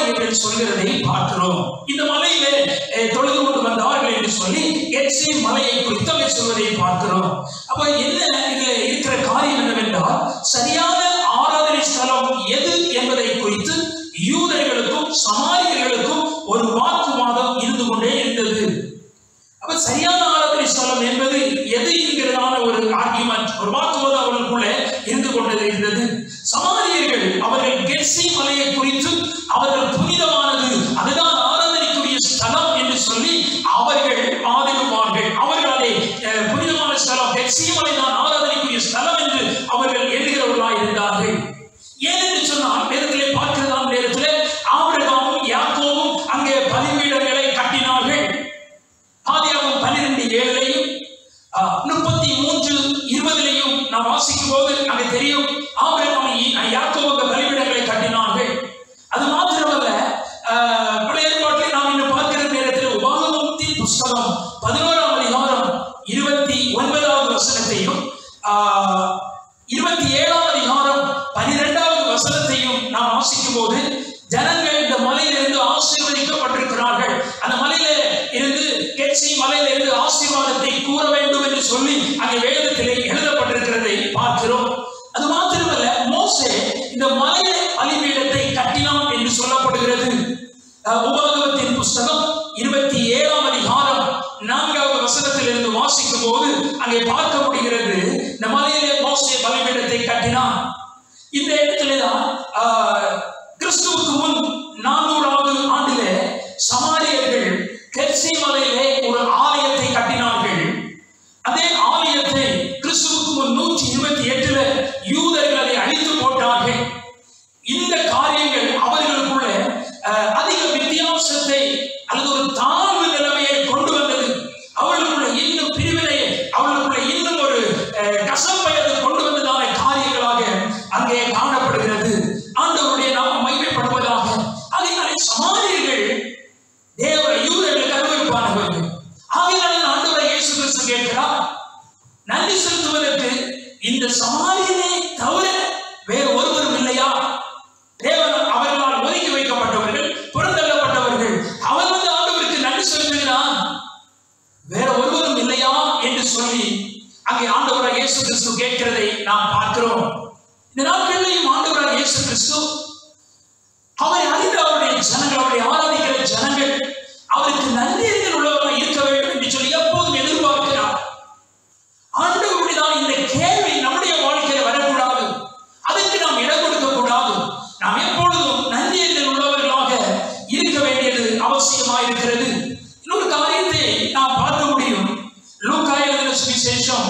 சமாரியர்கள் சொல்கிறதை பார்க்கிறோம் இந்த மலையிலே அஹ், தொழுது கொண்டு வந்தார்கள் என்று சொல்லி எட்சி மலையை குறித்து அங்கே சொல்வதை பார்க்கிறோம் அப்ப என்ன இதுல இருக்கிற காரியம் என்னவென்றால் சரியான ஆராதனை ஸ்தலம் எது என்பதை குறித்து யூதர்களுக்கும் சமாரியர்களுக்கும் ஒரு வாக்குவாதம் இருந்து கொண்டே இருந்தது அப்ப சரியான ஆராதனை ஸ்தலம் என்பது எது என்கிறதான ஒரு ஆர்கியூமெண்ட் ஒரு வாக்குவாதம் அவர்களுக்குள்ளே இருந்து கொண்டது இருந்தது சமாரியர்கள் அவர்கள் கெட்சி மலையை குறித்து அவர்கள் புனிதமானது அதுதான் ஆராதனைக்குரிய ஸ்தலம் என்று சொல்லி அவர்கள் வாதிடுவார்கள் அவர்கள் அதை அஹ், புனிதமான ஸ்தலம் கெட்சி மலை தான் ஆராதனைக்குரிய ஸ்தலம் என்று அவர்கள் எழுதுகிறவர்களாய் இருந்தார்கள் ஏனென்று சொன்னால் வேதத்திலே பார்க்கிறதாம் நேரத்திலே ஆபிரகாமும் யாக்கோவும் அங்கே பலிபீடங்களை கட்டினார்கள் ஆதியாகமம் பன்னிரெண்டு ஏழுலையும் முப்பத்தி மூன்று இருபதிலையும் நாம் வாசிக்கும் போது அங்கே தெரியும் ஆபிரகாம் யாக்கோவுக்கு பலிபீடங்களை கட்டினார்கள் அது மாத்திரமல்ல ஆஹ், பழைய ஏற்பாட்டில் நாம் இன்னும் பார்க்கிற நேரத்தில் உபாகமத்தின் புஸ்தகம் பதினோராம் அதிகாரம் இருபத்தி ஒன்பதாவது வசனத்தையும் ஆஹ், இருபத்தி ஏழாம் அதிகாரம் பனிரெண்டாவது வசனத்தையும் நாம் வாசிக்கும் போது ஜனங்கள் இந்த மலையிலிருந்து ஆசீர்வதிக்கப்பட்டிருக்கிறார்கள் அந்த மலையில இருந்து கெட்சி மலையில இருந்து ஆசீர்வாதத்தை கூற வேண்டும் என்று சொல்லி அங்கே வேதத்திலே எழுதப்பட்டிருக்கிறதை பார்க்கிறோம் அது மாத்திரமல்ல மோசே இந்த மலையில பலிபீடத்தை கட்டினான் என்று சொல்லப்படுகிறது அஹ், உபாகமத்தின் புஸ்தகம் இருபத்தி ஏழாம் அதிகாரம் நான்காவது வசனத்திலிருந்து வாசிக்கும் போது அங்கே பார்க்க முடிகிறது இந்த மலையிலே மோசே பலிபீடத்தை கட்டினான் இந்த இடத்துல தான் ஆஹ், கிறிஸ்துவுக்கு முன் நானூறாவது ஆண்டிலே சமாரியர்கள் கெர்சி மலையிலே ஒரு ஆலயத்தை கட்டினார்கள் அதே ஆலயத்தை கிறிஸ்துவுக்கு முன் நூற்றி இருபத்தி எட்டுல யூதர்கள் அதை அழித்து போட்டார்கள் இந்த காரியங்கள் அவர்களுக்குள்ள அஹ், அதிக வித்தியாசத்தை அல்லது ஒரு தாழ்வு நிலைமையை கொண்டு வந்தது அவர்களுக்குள்ள இன்னும் பிரிவினை அவர்களுக்குள்ள இன்னும் ஒரு அஹ், கசப்பை அது கொண்டு வந்ததான காரியங்களாக அங்கே காணப்படுகிறது ஆண்டவருடைய நாமம் மகிமைப்படுவதாக அதனாலே சமாரியர்கள் தேவ யூதர்களுக்கு அருவருப்பானவர்கள் ஆகையால் ஆண்டவரை இயேசு கிறிஸ்து கேட்கிறார் நன்றி செலுத்துவதற்கு இந்த சமாரியனை தவிர வேறு ஒருவரும் இல்லையா தேவன் அவர்களால் ஒதுக்கி வைக்கப்பட்டவர்கள் புறந்தள்ளப்பட்டவர்கள் அவன் வந்து ஆண்டவருக்கு நன்றி செலுத்துகிறான் வேற ஒருவரும் இல்லையா என்று சொல்லி அங்கே ஆண்டவராக இயேசு கிறிஸ்து கேட்கிறதை நாம் பார்க்கிறோம் இந்த நாட்களிலேயும் ஆண்டவராக இயேசு கிறிஸ்து அவரை அறிந்த அவருடைய ஜனங்கள் அவரை ஆராதிக்கிற ஜனங்கள் அவருக்கு நன்றியர்கள் உள்ளவராக இருக்க வேண்டும் என்று சொல்லி எப்போதும் எதிர்பார்க்கிறார் ஆண்டவருடையதான இந்த கேள்வி நம்முடைய வாழ்க்கையில வரக்கூடாது அதுக்கு நாம் இடம் கொடுக்க கூடாது நாம் எப்பொழுதும் நன்றியர்கள் உள்ளவர்களாக இருக்க வேண்டியது அவசியமாக இருக்கிறது இன்னொரு காரியத்தை நாம் பார்க்க முடியும் லூக்கா எழுதின சுவிசேஷம்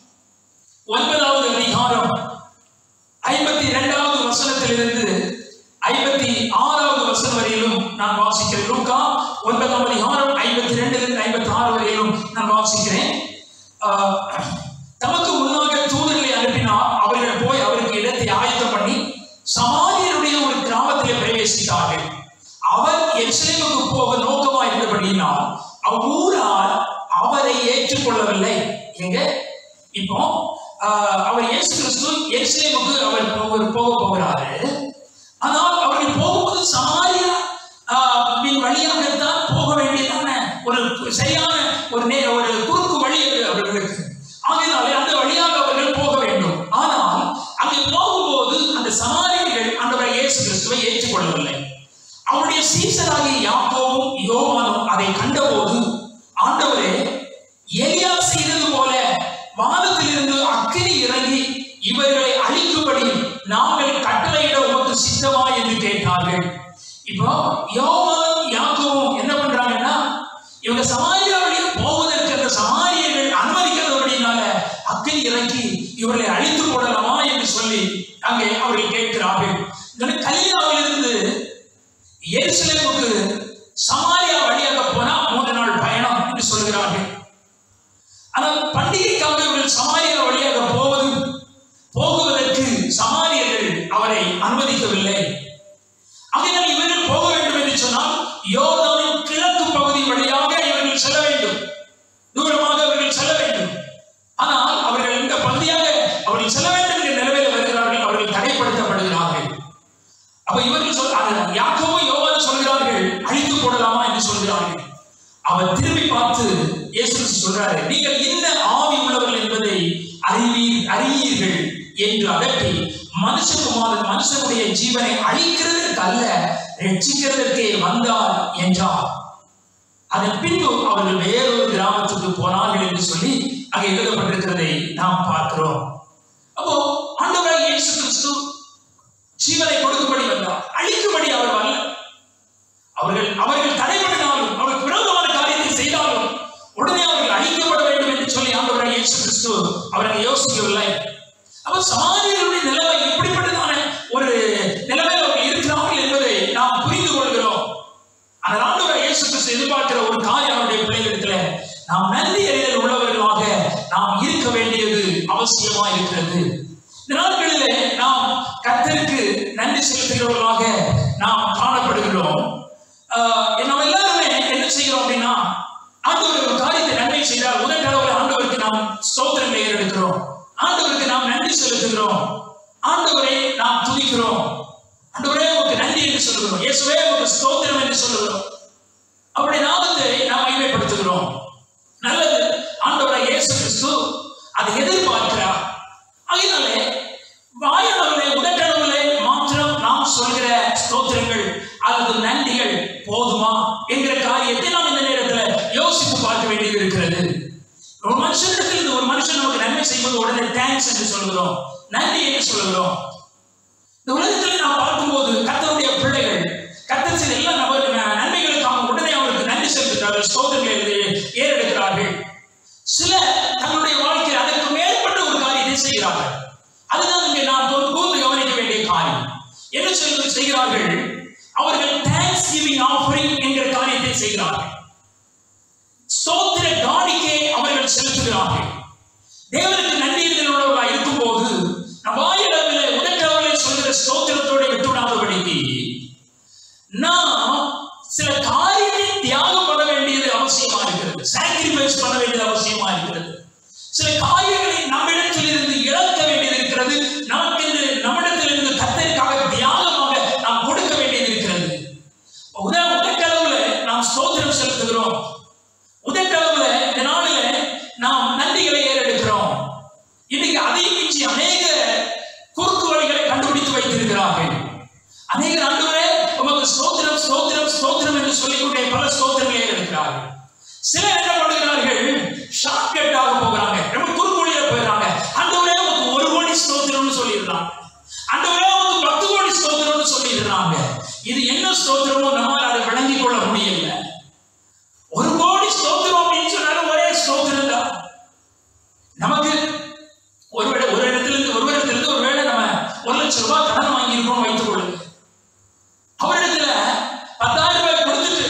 ஒன்பதாவது அதிகாரம் ஐம்பத்தி இரண்டாவது வசனத்திலிருந்து ஐம்பத்தி ஆறாவது வசனம் வரையிலும் நான் வாசிக்கிறேன் லூக்கா ஒன்பதாம் அதிகாரம் ஐம்பத்தி ரெண்டிலிருந்து ஐம்பத்தி ஆறு வரையிலும் நான் வாசிக்கிறேன் ஆஹ், தமக்கு முன்னாக தூதர்களை அனுப்பினார் அவர்கள் போய் அவருக்கு இடத்தை ஆயத்தம் பண்ணி சமாரியருடைய ஒரு கிராமத்திலே பிரவேசித்தார்கள் அவர் எருசலேமுக்கு போக நோக்கமா இருந்தபடியினால் அவ்வூரார் அவரை ஏற்றுக்கொள்ளவில்லை எங்க இப்போ ஆஹ், அவர் இயேசு கிறிஸ்து எருசலேமுக்கு அவர் போக போக போகிறாரு ஆனால் அவர்கள் போகும்போது சமாரியா ஆஹ், வின் வழியாகத்தான் போக வேண்டியதான ஒரு சரியான ஒரு நே ஒரு குறுக்கு வழி அது அவர்களுக்கு ஆகையினாலே அந்த வழியாக அவர்கள் போக வேண்டும் ஆனால் அங்கே போகும்போது அந்த சமாரியர்கள் ஆண்டவரை இயேசு கிறிஸ்துவை ஏற்றுக்கொள்ளவில்லை அவருடைய சீசராகிய யாக்கோவும் யோவானும் அதை கண்டபோது ஆண்டவரே எலியா செய்தது போல வானத்திலிருந்து அக்கினி இறங்கி இவர்களை அழிக்கும்படி நாங்கள் கட்டளையிட உமக்கு சித்தமா என்று கேட்டார்கள் இப்போ யோவானும் யாக்கோவும் என்ன பண்றாங்கன்னா இவங்க சமாரியா வழியா போவதற்கு அந்த சமாரியர்கள் அனுமதிக்கிறது அப்படின்னால அக்கினி இறக்கி இவர்களை அழித்து போடலாமா என்று சொல்லி அங்கே அவர்கள் கேட்கிறார்கள் இதனை கல்யாணிலிருந்து எருசலேமுக்கு சமாரியா வழியாக போனா மூன்று நாள் பயணம் என்று சொல்கிறார்கள் ஆனால் பண்டிகைக்காக இவர்கள் சமாரியா வழியாக போவது போகுவதற்கு சமாரியர்கள் அவரை அனுமதிக்கவில்லை ஆகையால் இவர்கள் போக வேண்டும் என்று சொன்னால் யோர்தானின் கிழக்கு பகுதி வழியாக இவர்கள் செல்ல வேண்டும் தூரமாக அவர்கள் செல்ல வேண்டும் ஆனால் அவர்கள் இந்த பகுதியாக அவர்கள் செல்ல வேண்டும் என்ற நிலைமையில் வருகிறார்கள் அவர்கள் தடைப்படுத்தப்படுகிறார்கள் அப்ப இவர்கள் சொல் அது யாக்கோபு யோவான் சொல்கிற அவர் திரும்பி பார்த்து இயேசு கிறிஸ்து சொல்றாரு நீங்கள் என்ன ஆவி உள்ளவர்கள் என்பதை அறிவீர் அறியீர்கள் என்று அகற்றி மனுஷகுமாரன் மனுஷனுடைய ஜீவனை அழிக்கிறதற்கு அல்ல ரட்சிக்கிறதற்கே வந்தார் என்றார் அதன் பின்பு அவர்கள் வேறொரு கிராமத்துக்கு போனார்கள் என்று சொல்லி அங்கே எழுதப்பட்டிருக்கிறதை நாம் பார்க்கிறோம் அப்போ ஆண்டவராய் இயேசு கிறிஸ்து ஜீவனை கொடுக்கும்படி வந்தார் அழிக்கும்படி அவர் வரல அவர்கள் அவர்கள் தடைபடினாலும் அவர்கள் விரோதமான காரியத்தை செய்தாலும் உடனே அவர்கள் அழிக்கப்பட வேண்டும் என்று சொல்லி ஆண்டவராய் இயேசு கிறிஸ்து அவர்கள் யோசிக்கவில்லை அப்ப சமாதிகளுடைய நிலைமை இப்படிப்பட்டதான ஒரு நிலைமையில் அவர்கள் இருக்கிறார்கள் என்பதை நாம் புரிந்து கொள்கிறோம் ஆனால் ஆண்டவர் இயேசு கிறிஸ்து எதிர்பார்க்கிற ஒரு காரியம் அவருடைய பிள்ளைகளிடத்துல நாம் நன்றி அறிதல் உள்ளவர்களாக நாம் இருக்க வேண்டியது அவசியமா இருக்கிறது இந்த நாட்களிலே நாம் கர்த்தருக்கு நன்றி செலுத்துகிறவர்களாக நாம் காணப்படுகிறோம் ஆஹ் நம்ம எல்லாருமே என்ன செய்கிறோம் அப்படின்னா ஆண்டவர் ஒரு காரியத்தை நன்மை செய்தால் முதல் கடவுள் ஆண்டவருக்கு நாம் ஸ்தோத்திரங்களை ஏறெடுக்கிறோம் ஆண்டவருக்கு நாம் நன்றி செலுத்துகிறோம் ஆண்டவரை நாம் துதிக்கிறோம் ஆண்டவரே உமக்கு நன்றி என்று சொல்லுகிறோம் இயேசுவே உமக்கு ஸ்தோத்திரம் என்று சொல்லுகிறோம் அவருடைய நாமத்தை நாம் மகிமைப்படுத்துகிறோம் நல்லது ஆண்டவரை இயேசு கிறிஸ்து அதை எதிர்பார்க்கிறார் அதனாலே வாயளவிலே உடற்கடவுளே மாத்திரம் நாம் சொல்கிற ஸ்தோத்திரங்கள் அல்லது நன்றிகள் போதுமா என்கிற காரியத்தை நாம் இந்த நேரத்தில் யோசித்து பார்க்க வேண்டியது இருக்கிறது ஒரு மனுஷனிடத்தில் இருந்து ஒரு மனுஷன் நமக்கு நன்மை செய்வது உடனே தேங்க்ஸ் என்று சொல்கிறோம் நன்றி என்று சொல்கிறோம் இந்த உலகத்தில் நாம் பார்க்கும்போது கர்த்தருடைய பிள்ளைகள் கர்த்தர் செய்த எல்லா நபர் நன்மைகளுக்காக உடனே அவருக்கு நன்றி செலுத்துகிறார்கள் ஸ்தோத்திரங்களை ஏறெடுக்கிறார்கள் சில தங்களுடைய வாழ்க்கையில் அதற்கு மேற்பட்ட ஒரு காரியத்தை செய்கிறார்கள் அதுதான் இங்கே நாம் கூ- கூர்ந்து கவனிக்க வேண்டிய காரியம் என்ன சொல்லி செய்கிறார்கள் அவர்கள் தேங்க்ஸ் கிவிங் ஆஃபரிங் என்கிற காரியத்தை செய்கிறார்கள் ஸ்தோத்திர காணிக்கை அவர்கள் செலுத்துகிறார்கள் தேவனுக்கு நன்றிகள் உள்ளவர்களாக இருக்கும்போது நம் வாயிலவில் உடற்றவர்களை சொல்கிற ஸ்தோத்திரத்தோடு விட்டுவிடாதபடிக்கு நாம் சில காரியத்தை தியாகம் பண்ண வேண்டியது அவசியமா இருக்கிறது சாக்ரிஃபைஸ் பண்ண வேண்டியது அவசியமா இருக்கிறது சில காரியங்களை நம்மிடத்தில் இருந்து இழக்க வேண்டியது இருக்கிறது நமக்கென்று நம்மிடத்திலிருந்து கத்தருக்காக தியாகமாக நாம் கொடுக்க வேண்டியது இருக்கிறது உத உதட்டளவுல நாம் ஸ்தோத்திரம் செலுத்துகிறோம் உதட்டளவுல இந்த நாளில நாம் நன்றிகளை ஏறெடுக்கிறோம் இன்னைக்கு அதையும் மிஞ்சி அநேக குறுக்கு வழிகளை கண்டுபிடித்து வைத்திருக்கிறார்கள் அநேக ஆண்டவரே உமக்கு ஸ்தோத்திரம் ஸ்தோத்திரம் ஸ்தோத்திரம் என்று சொல்லிக்கொண்டே பல ஸ்தோத்திரங்களை ஏறெடுக்கிறார்கள் சிலர் என்ன பண்ணுகிறார்கள் ஷார்ட்கட்டாக போகிறாங்க ரொம்ப குறுக்கோடியில போயிடுறாங்க ஆண்டவரே உமக்கு ஒரு கோடி ஸ்தோத்திரம்னு சொல்லிடுறாங்க ஆண்டவரே உமக்கு பத்து கோடி ஸ்தோத்திரம்னு சொல்லிடுறாங்க இது என்ன ஸ்தோத்திரமோ நம்மால் அதை விளங்கிக் கொள்ள முடியல ஒரு கோடி ஸ்தோத்திரம் அப்படின்னு சொன்னாலும் ஒரே ஸ்தோத்திரம் தான் நமக்கு ஒரு வேளை ஒரு இடத்துல இருந்து ஒரு இடத்துல இருந்து ஒரு வேளை நம்ம ஒரு லட்சம் ரூபாய் கடன் வாங்கியிருக்கோம் வைத்துக் கொள்ளுங்க அவரிடத்துல பத்தாயிரம் ரூபாய் கொடுத்துட்டு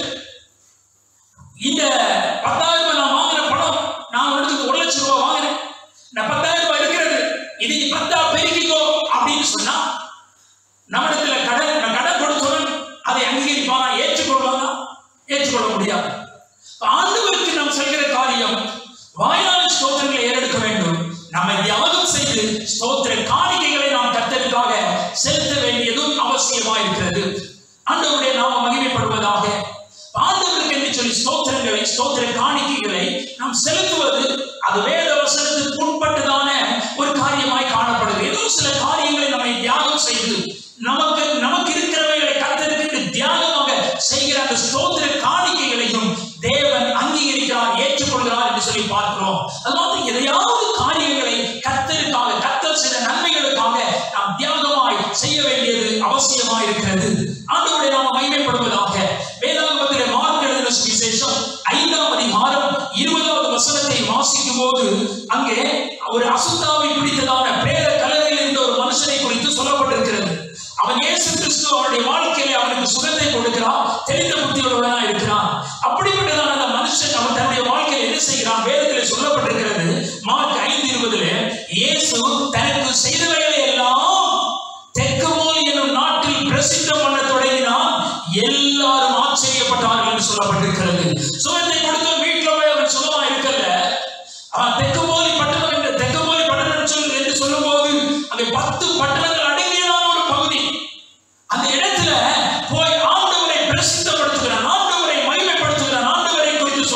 இந்த பத்தாயிரம் ரூபாய் நான் வாங்கின பணம் நான் உனக்கு ஒரு லட்சம் ரூபாய் வாங்கினேன் இந்த பத்தாயிரம் ரூபாய் இருக்கிறது இது நீ பத்தா பெருக்கிக்கோ அப்படின்னு சொன்னா நம்மிடத்துல கடன் நான் கடன் கொடுத்தவன் அதை அங்கீகரிப்பானா ஏற்றுக்கொள்வானா ஏற்றுக்கொள்ள முடியாது ஆண்டவருக்கு நாம் சொல்கிற காரியம் வாயிலான ஸ்தோத்திரங்களை ஏறெடுக்க வேண்டும் நம்மை தியாகம் செய்து ஸ்தோத்திர காணிக்கைகளை நாம் கர்த்தருக்காக செலுத்த வேண்டியதும் அவசியமா இருக்கிறது ஆண்டவருடைய நாம மகிமைப்படுவதாக ஆண்டவருக்கு என்று சொல்லி ஸ்தோத்திரங்களை ஸ்தோத்திர காணிக்கைகளை நாம் செலுத்துவது அது வேத வசனத்துக்கு உட்பட்டதான ஒரு காரியமாய் காணப்படுது ஏதோ சில காரியங்களை நம்மை தியாகம் செய்து நமக்கு நமக்கு இருக்கிறவைகளை கர்த்தருக்கு தியாகமாக செய்கிற அந்த ஸ்தோத்திர காணிக்கைகளையும் தேவன் அங்கீகரிக்கிறார் ஏற்றுக்கொள்கிறார் என்று சொல்லி பார்க்கிறோம் அது மாதிரி எதையாவது காரியங்களை கர்த்தருக்காக கர்த்தர் செய்த நன்மைகளுக்காக நாம் தியாகமாய் செய்ய வேண்டியது அவசியமாய் இருக்கிறது ஆண்டவருடைய நாம மகிமைப்படுவதாக வேதாகமத்திலே மார்க் எழுதின சுவிசேஷம் ஐந்தாம் அதிகாரம் இருபதாவது வசனத்தை வாசிக்கும் போது அங்கே ஒரு அசுத்தாவை பிடித்ததான பிரேத கல்லறையில் இருந்த ஒரு மனுஷனை குறித்து சொல்லப்பட்டிருக்கிறது அவன் இயேசு கிறிஸ்து அவனுடைய வாழ்க்கையில அவனுக்கு சுகத்தை கொடுக்கிறான் தெளிந்த புத்தியுள்ளவனா இருக்கிறான் அப்படிப்பட்டதான அந்த மனுஷன் அவன் தன்னுடைய வாழ்க்கையில் என்ன செய்கிறான் வேதத்தில் சொல்லப்பட்டிருக்கிறது மார்க் ஐந்து இருபதுல இயேசு தனக்கு செய்தவைகளை எல்லாம் தெற்குமோல் என்னும் நாட்டில் பிரசித்தம் பண்ண தொடங்கினான் எல்லாரும் ஆச்சரியப்பட்டார்கள் என்று சொல்லப்பட்டிருக்கிறது சுகத்தை கொடுத்த வீட்டுல போய் அவன் சுகமா இருக்கல அவன் தெற்குமோலி பட்டணம் என்று தெற்குமோலி பட்டணம் சொல்லு என்று சொல்லும்போது அங்கே பத்து பட்டணங்கள் அடங்கியதான ஒரு பகுதி அந்த இடத்துல போய் ஆண்டவரை பிரசித்தப்படுத்துகிறான் ஆண்டவரை மகிமைப்படுத்துகிறான் ஆண்டவரை குறித்து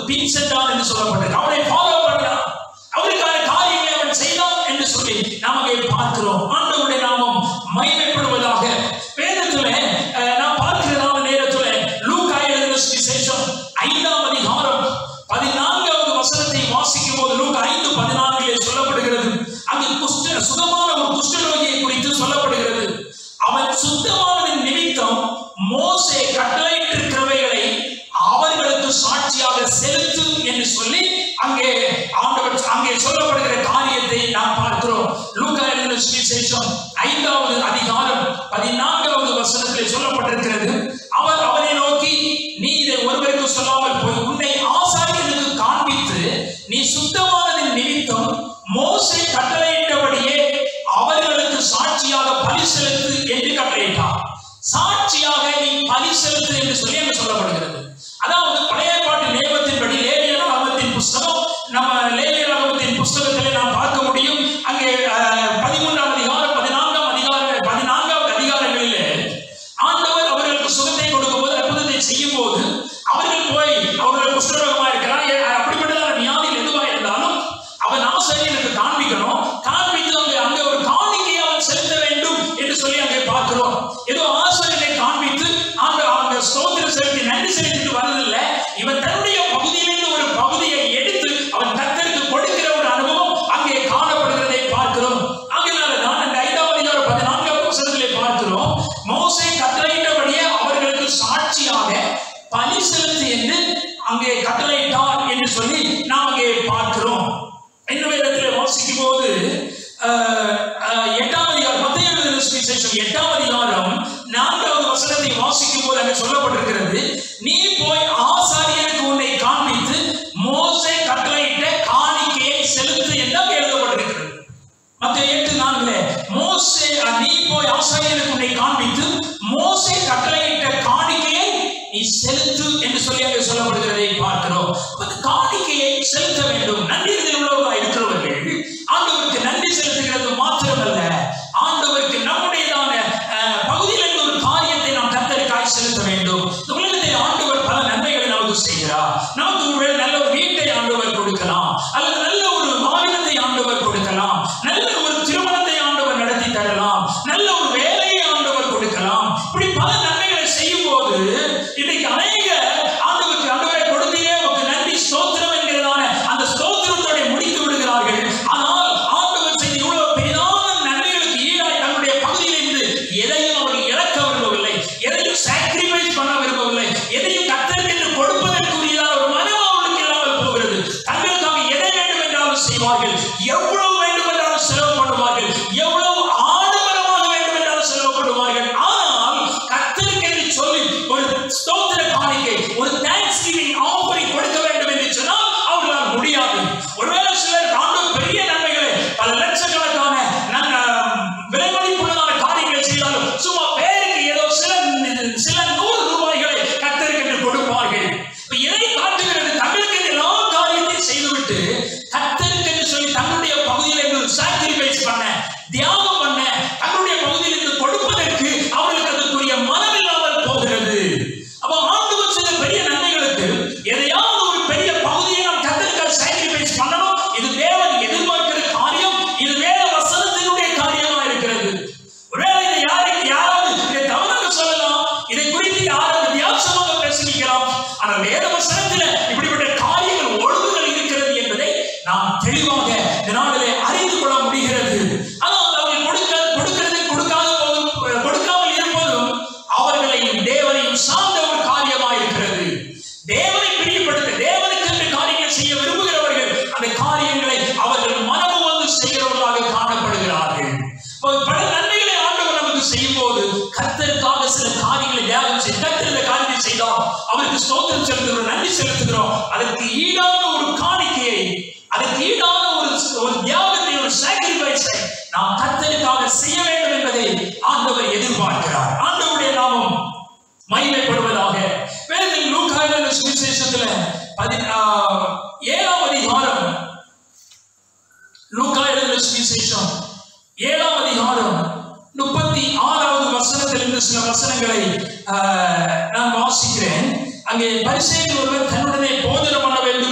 பின் சென்றான் என்று சொல்லப்பட்டிருக்கு அவனை ஃபாலோ பண்ணான் அவருக்கான காரியங்களை அவன் செய்தான் என்று சொல்லி நாம் அங்கே பார்க்கிறோம் ஆண்டவருடைய நாமம் மகிமைப்படுவதாக வேதத்திலே அஹ், நாம் பார்க்கிறதான நேரத்திலே லூக்கா எழுதின சுவிசேஷம் ஐந்தாம் அதிகாரம் பதினான்காவது வசனத்தை வாசிக்கும் போது லூக்கா ஐந்து பதினான்கிலே சொல்லப்படுகிறது அங்கு குஷ்ட சுகமான ஒரு குஷ்டரோகியை குறித்து சொல்லப்படுகிறது அவன் சுத்தமானதின் நிமித்தம் மோசே கட்டளையிட்டிருக்கிறவைகளை அவர்களுக்கு சாட்சியாக செலுத்து என்று சொல்லி அங்கே ஆண்டவர் அங்கே சொல்லப்படுகிற காரியத்தை நாம் பார்க்கிறோம் லூக்கா எழுதின சுவிசேஷம் ஐந்தாவது அதிகாரம் பதினான்காவது வசனத்தில் சொல்லப்பட்டிருக்கிறது அவர் அவனை நோக்கி நீ இதை ஒருவருக்கு சொல்லாமல் போய் உன்னை ஆசாரியனுக்கு காண்பித்து நீ சுத்தமானதின் நிமித்தம் மோசே கட்டளையிட்டபடியே அவர்களுக்கு சாட்சியாக பலி செலுத்து என்று கட்டளையிட்டார் சாட்சியாக நீ பலி செலுத்து என்று சொல்லி அங்கு சொல்லப்படுகிறது அதாவது பழைய பாட்டு நியமத்தின்படி லேவியர் ராகவத்தின் புஸ்தகம் நம்ம லேவியர் ராகவத்தின் புஸ்தகத்திலே நாம் பார்க்க முடியும் அங்கே அஹ், பதிமூன்றாம் அதிகாரம் பதினான்காம் அதிகார பதினான்காவது அதிகாரங்களிலே ஆண்டவர் அவர்களுக்கு சுகத்தை கொடுக்கும் போது அற்புதத்தை செய்யும் போது அவர்கள் போய் அவர்கள் குஷ்டரோகமா இருக்கிறார் ஏ- அப்படிப்பட்டதான வியாதியில் எதுவா இருந்தாலும் அவன் ஆசிரியருக்கு காண்பிக்கணும் காண்பித்து அங்கே அங்கே ஒரு காணிக்கையை அவன் செலுத்த வேண்டும் என்று சொல்லி அங்கே பார்க்கிறோம் ஏதோ ஆசிரியரை காண்பித்து அந்த அந்த ஸ்தோத்திரம் செலுத்தி நன்றி செலுத்திட்டு வரதில்லை இவன் தன்னுடைய பகுதியிலிருந்து ஒரு பகுதியை எடுத்து அவன் கத்தருக்கு கொடுக்கிற ஒரு அனுபவம் அங்கே காணப்படுகிறதை பார்க்கிறோம் ஆகையினால தான் இந்த ஐந்தாவது அதிகாரம் பதினான்காவது வசனத்திலே பார்க்கிறோம் மோசே கட்டளையிட்டபடியே அவர்களுக்கு சாட்சியாக பலி செலுத்து என்று அங்கே கட்டளையிட்டார் என்று சொல்லி நாம் அங்கே பார்க்கிறோம் இன்னும் இடத்துல வாசிக்கும் போது அஹ், அஹ், எட்டாம் அதிகாரம் மத்திய எழுதின சுவிசேஷம் எட்டாம் அதிகாரம் நான்காவது வசனத்தை வாசிக்கும் போது அங்கே சொல்லப்பட்டிருக்கிறது நீ போய் ஆசாரியருக்கு உன்னை காண்பித்து மோசே கட்டளையிட்ட காணிக்கையை செலுத்து என்று அங்கே எழுதப்பட்டிருக்கிறது மத்த எட்டு நான்குல மோசே அஹ், நீ போய் ஆசாரியருக்கு உன்னை காண்பித்து மோசே கட்டளையிட்ட காணிக்கையை நீ செலுத்து என்று சொல்லி அங்கே சொல்லப்படுகிறதை பார்க்கிறோம் அப்ப இந்த காணிக்கையை செலுத்த வேண்டும் நன்றியில் உள்ளவர்களாக இருக்கிறவர்கள் ஆண்டவருக்கு நன்றி செலுத்துகிறது மாத்திரமல்ல ஆண்டவருக்கு நம்முடையதான அஹ், பகுதியில் ஒரு காரியத்தை நாம் கத்தருக்காய் செலுத்த வேண்டும் இந்த உலகத்தில் ஆண்டவர் பல நன்மைகளை நமக்கு செய்கிறார் நமக்கு ஒருவேளை நல்ல ஒரு வீட்டை ஆண்டவர் கொடுக்கலாம் அல்லது நல்ல ஒரு வாகனத்தை ஆண்டவர் கொடுக்கலாம் நல்ல ஒரு திருமணத்தை ஆண்டவர் நடத்தி தரலாம் நல்ல ஒரு வேலையை ஆண்டவர் கொடுக்கலாம் இப்படி பல நன்மைகளை செய்யும் போது இன்னைக்கு அநேக ஆண்டவருக்கு ஆண்டவரை கொடுத்தீரே உமக்கு நன்றி ஸ்தோத்திரம் என்கிறதான அந்த ஸ்தோத்திரத்தோட முடித்து விடுகிறார்கள் ஆனால் ஆண்டவர் செய்த இவ்வளவு பெரிதான நன்மைகளுக்கு ஈடாய் தன்னுடைய பகுதியிலிருந்து எதையும் அவர்கள் இழக்க விரும்பவில்லை எதையும் சாக்ரிஃபைஸ் பண்ண விரும்பவில்லை எதையும் கத்தருக்கு கொடுப்பதற்குரியதான ஒரு மனம் அவர்களுக்கு இல்லாமல் போகிறது தங்களுக்காக எதை வேண்டும் என்றாலும் செய்வார்கள் எவ்வளவு வேண்டும் என்றாலும் செலவு பண்ணுவார்கள் எவ்வளவு ஆடம்பரமாக வேண்டும் என்றாலும் செலவு பண்ணுவார்கள் ஆனால் கத்தருக்கு என்று சொல்லி ஒரு ஸ்தோத்திர காணிக்கை ஒரு தேங்க்ஸ் கிவிங் ஆஃபரிங் கொடுக்க வேண்டும் என்று சொன்னால் அவர்களால் முடியாது ஒருவேளை சிலர் ஆண்டவர் பெரிய நன்மைகளை பல லட்சக்கணக்கான நன்- விலை மதிப்புள்ளதான காரியங்களை செய்தாலும் சும்மா பேருக்கு ஏதோ சில சில நூறு ரூபாய்களை கத்தருக்கு என்று கொடுப்பார்கள் இப்ப எதை காட்டுகிறது தங்களுக்கு எல்லா காரியத்தையும் செய்துவிட்டு கத்தருக்கு என்று சொல்லி தன்னுடைய பகுதியில் இருந்து சாக்ரிஃபைஸ் பண்ண தியாகம் பண்ண தன்னுடைய பகுதியில் இருந்து கொடுப்பதற்கு அவர்களுக்கு அதற்குரிய மனம் இல்லாமல் போகிறது அப்ப ஆண்டவர் செய்த பெரிய நன்மைகளுக்கு எதையாவது ஒரு பெரிய பகுதியை நாம் கத்தருக்காக சாக்ரிஃபைஸ் பண்ணணும் இது தேவன் எதிர்பார்க்கிற காரியம் இது வேத வசனத்தினுடைய காரியமா இருக்கிறது ஒருவேளை இதை யாருக்கு யாராவது இதை தவறாக சொல்லலாம் இதை குறித்து யாரும் வித்தியாசமாக பிரசங்கிக்கலாம் ஆனால் வேத வசனத்தில் இப்படிப்பட்ட காரியங்கள் ஒழுங்குகள் இருக்கிறது என்பதை நாம் தெளிவாக இந்த நாளிலே அறிந்து கொள்ள முடிகிறது ஆனால் அவர்கள் கொடுக்க கொடுக்கிறது கொடுக்காத போதும் கொடுக்காமல் இருப்பதும் அவர்களையும் தேவனையும் சார்ந்த ஒரு காரியமாக இருக்கிறது தேவனை பிரியப்படுத்த தேவனுக்கு என்று காரியங்கள் செய்ய விரும்புகிறவர்கள் அந்த காரியங்களை அவர்கள் மனமு வந்து செய்கிறவர்களாக காணப்படுகிறார்கள் இப்போ பல நன்மைகளை ஆண்டவர் நமக்கு செய்யும் போது கர்த்தருக்காக சில காரியங்களை தியாகம் செய்து கர்த்தர் இந்த காரியத்தை செய்தோம் அவருக்கு ஸ்தோத்திரம் செலுத்துகிறோம் நன்றி செலுத்துகிறோம் அதற்கு ஈடான ஒரு காணிக்கையை அதற்கு ஈடான ஒரு ஒரு தியாகத்தை ஒரு சாக்ரிஃபைஸை நாம் கர்த்தருக்காக செய்ய வேண்டும் என்பதை ஆண்டவர் எதிர்பார்க்கிறார் ஆண்டவருடைய நாமம் மகிமைப்படுவதாக வேதத்தில் லூக்கா என்ற சுவிசேஷத்துல பதி ஆ, ஏழாம் அதிகாரம் லூக்கா எழுதின சுவிசேஷம் ஏழாம் அதிகாரம் முப்பத்தி ஆறாவது வசனத்திலிருந்து சில வசனங்களை ஆ, நான் வாசிக்கிறேன் அங்கே பரிசேயர் ஒருவர் தன்னுடனே போஜனம் பண்ண வேண்டும்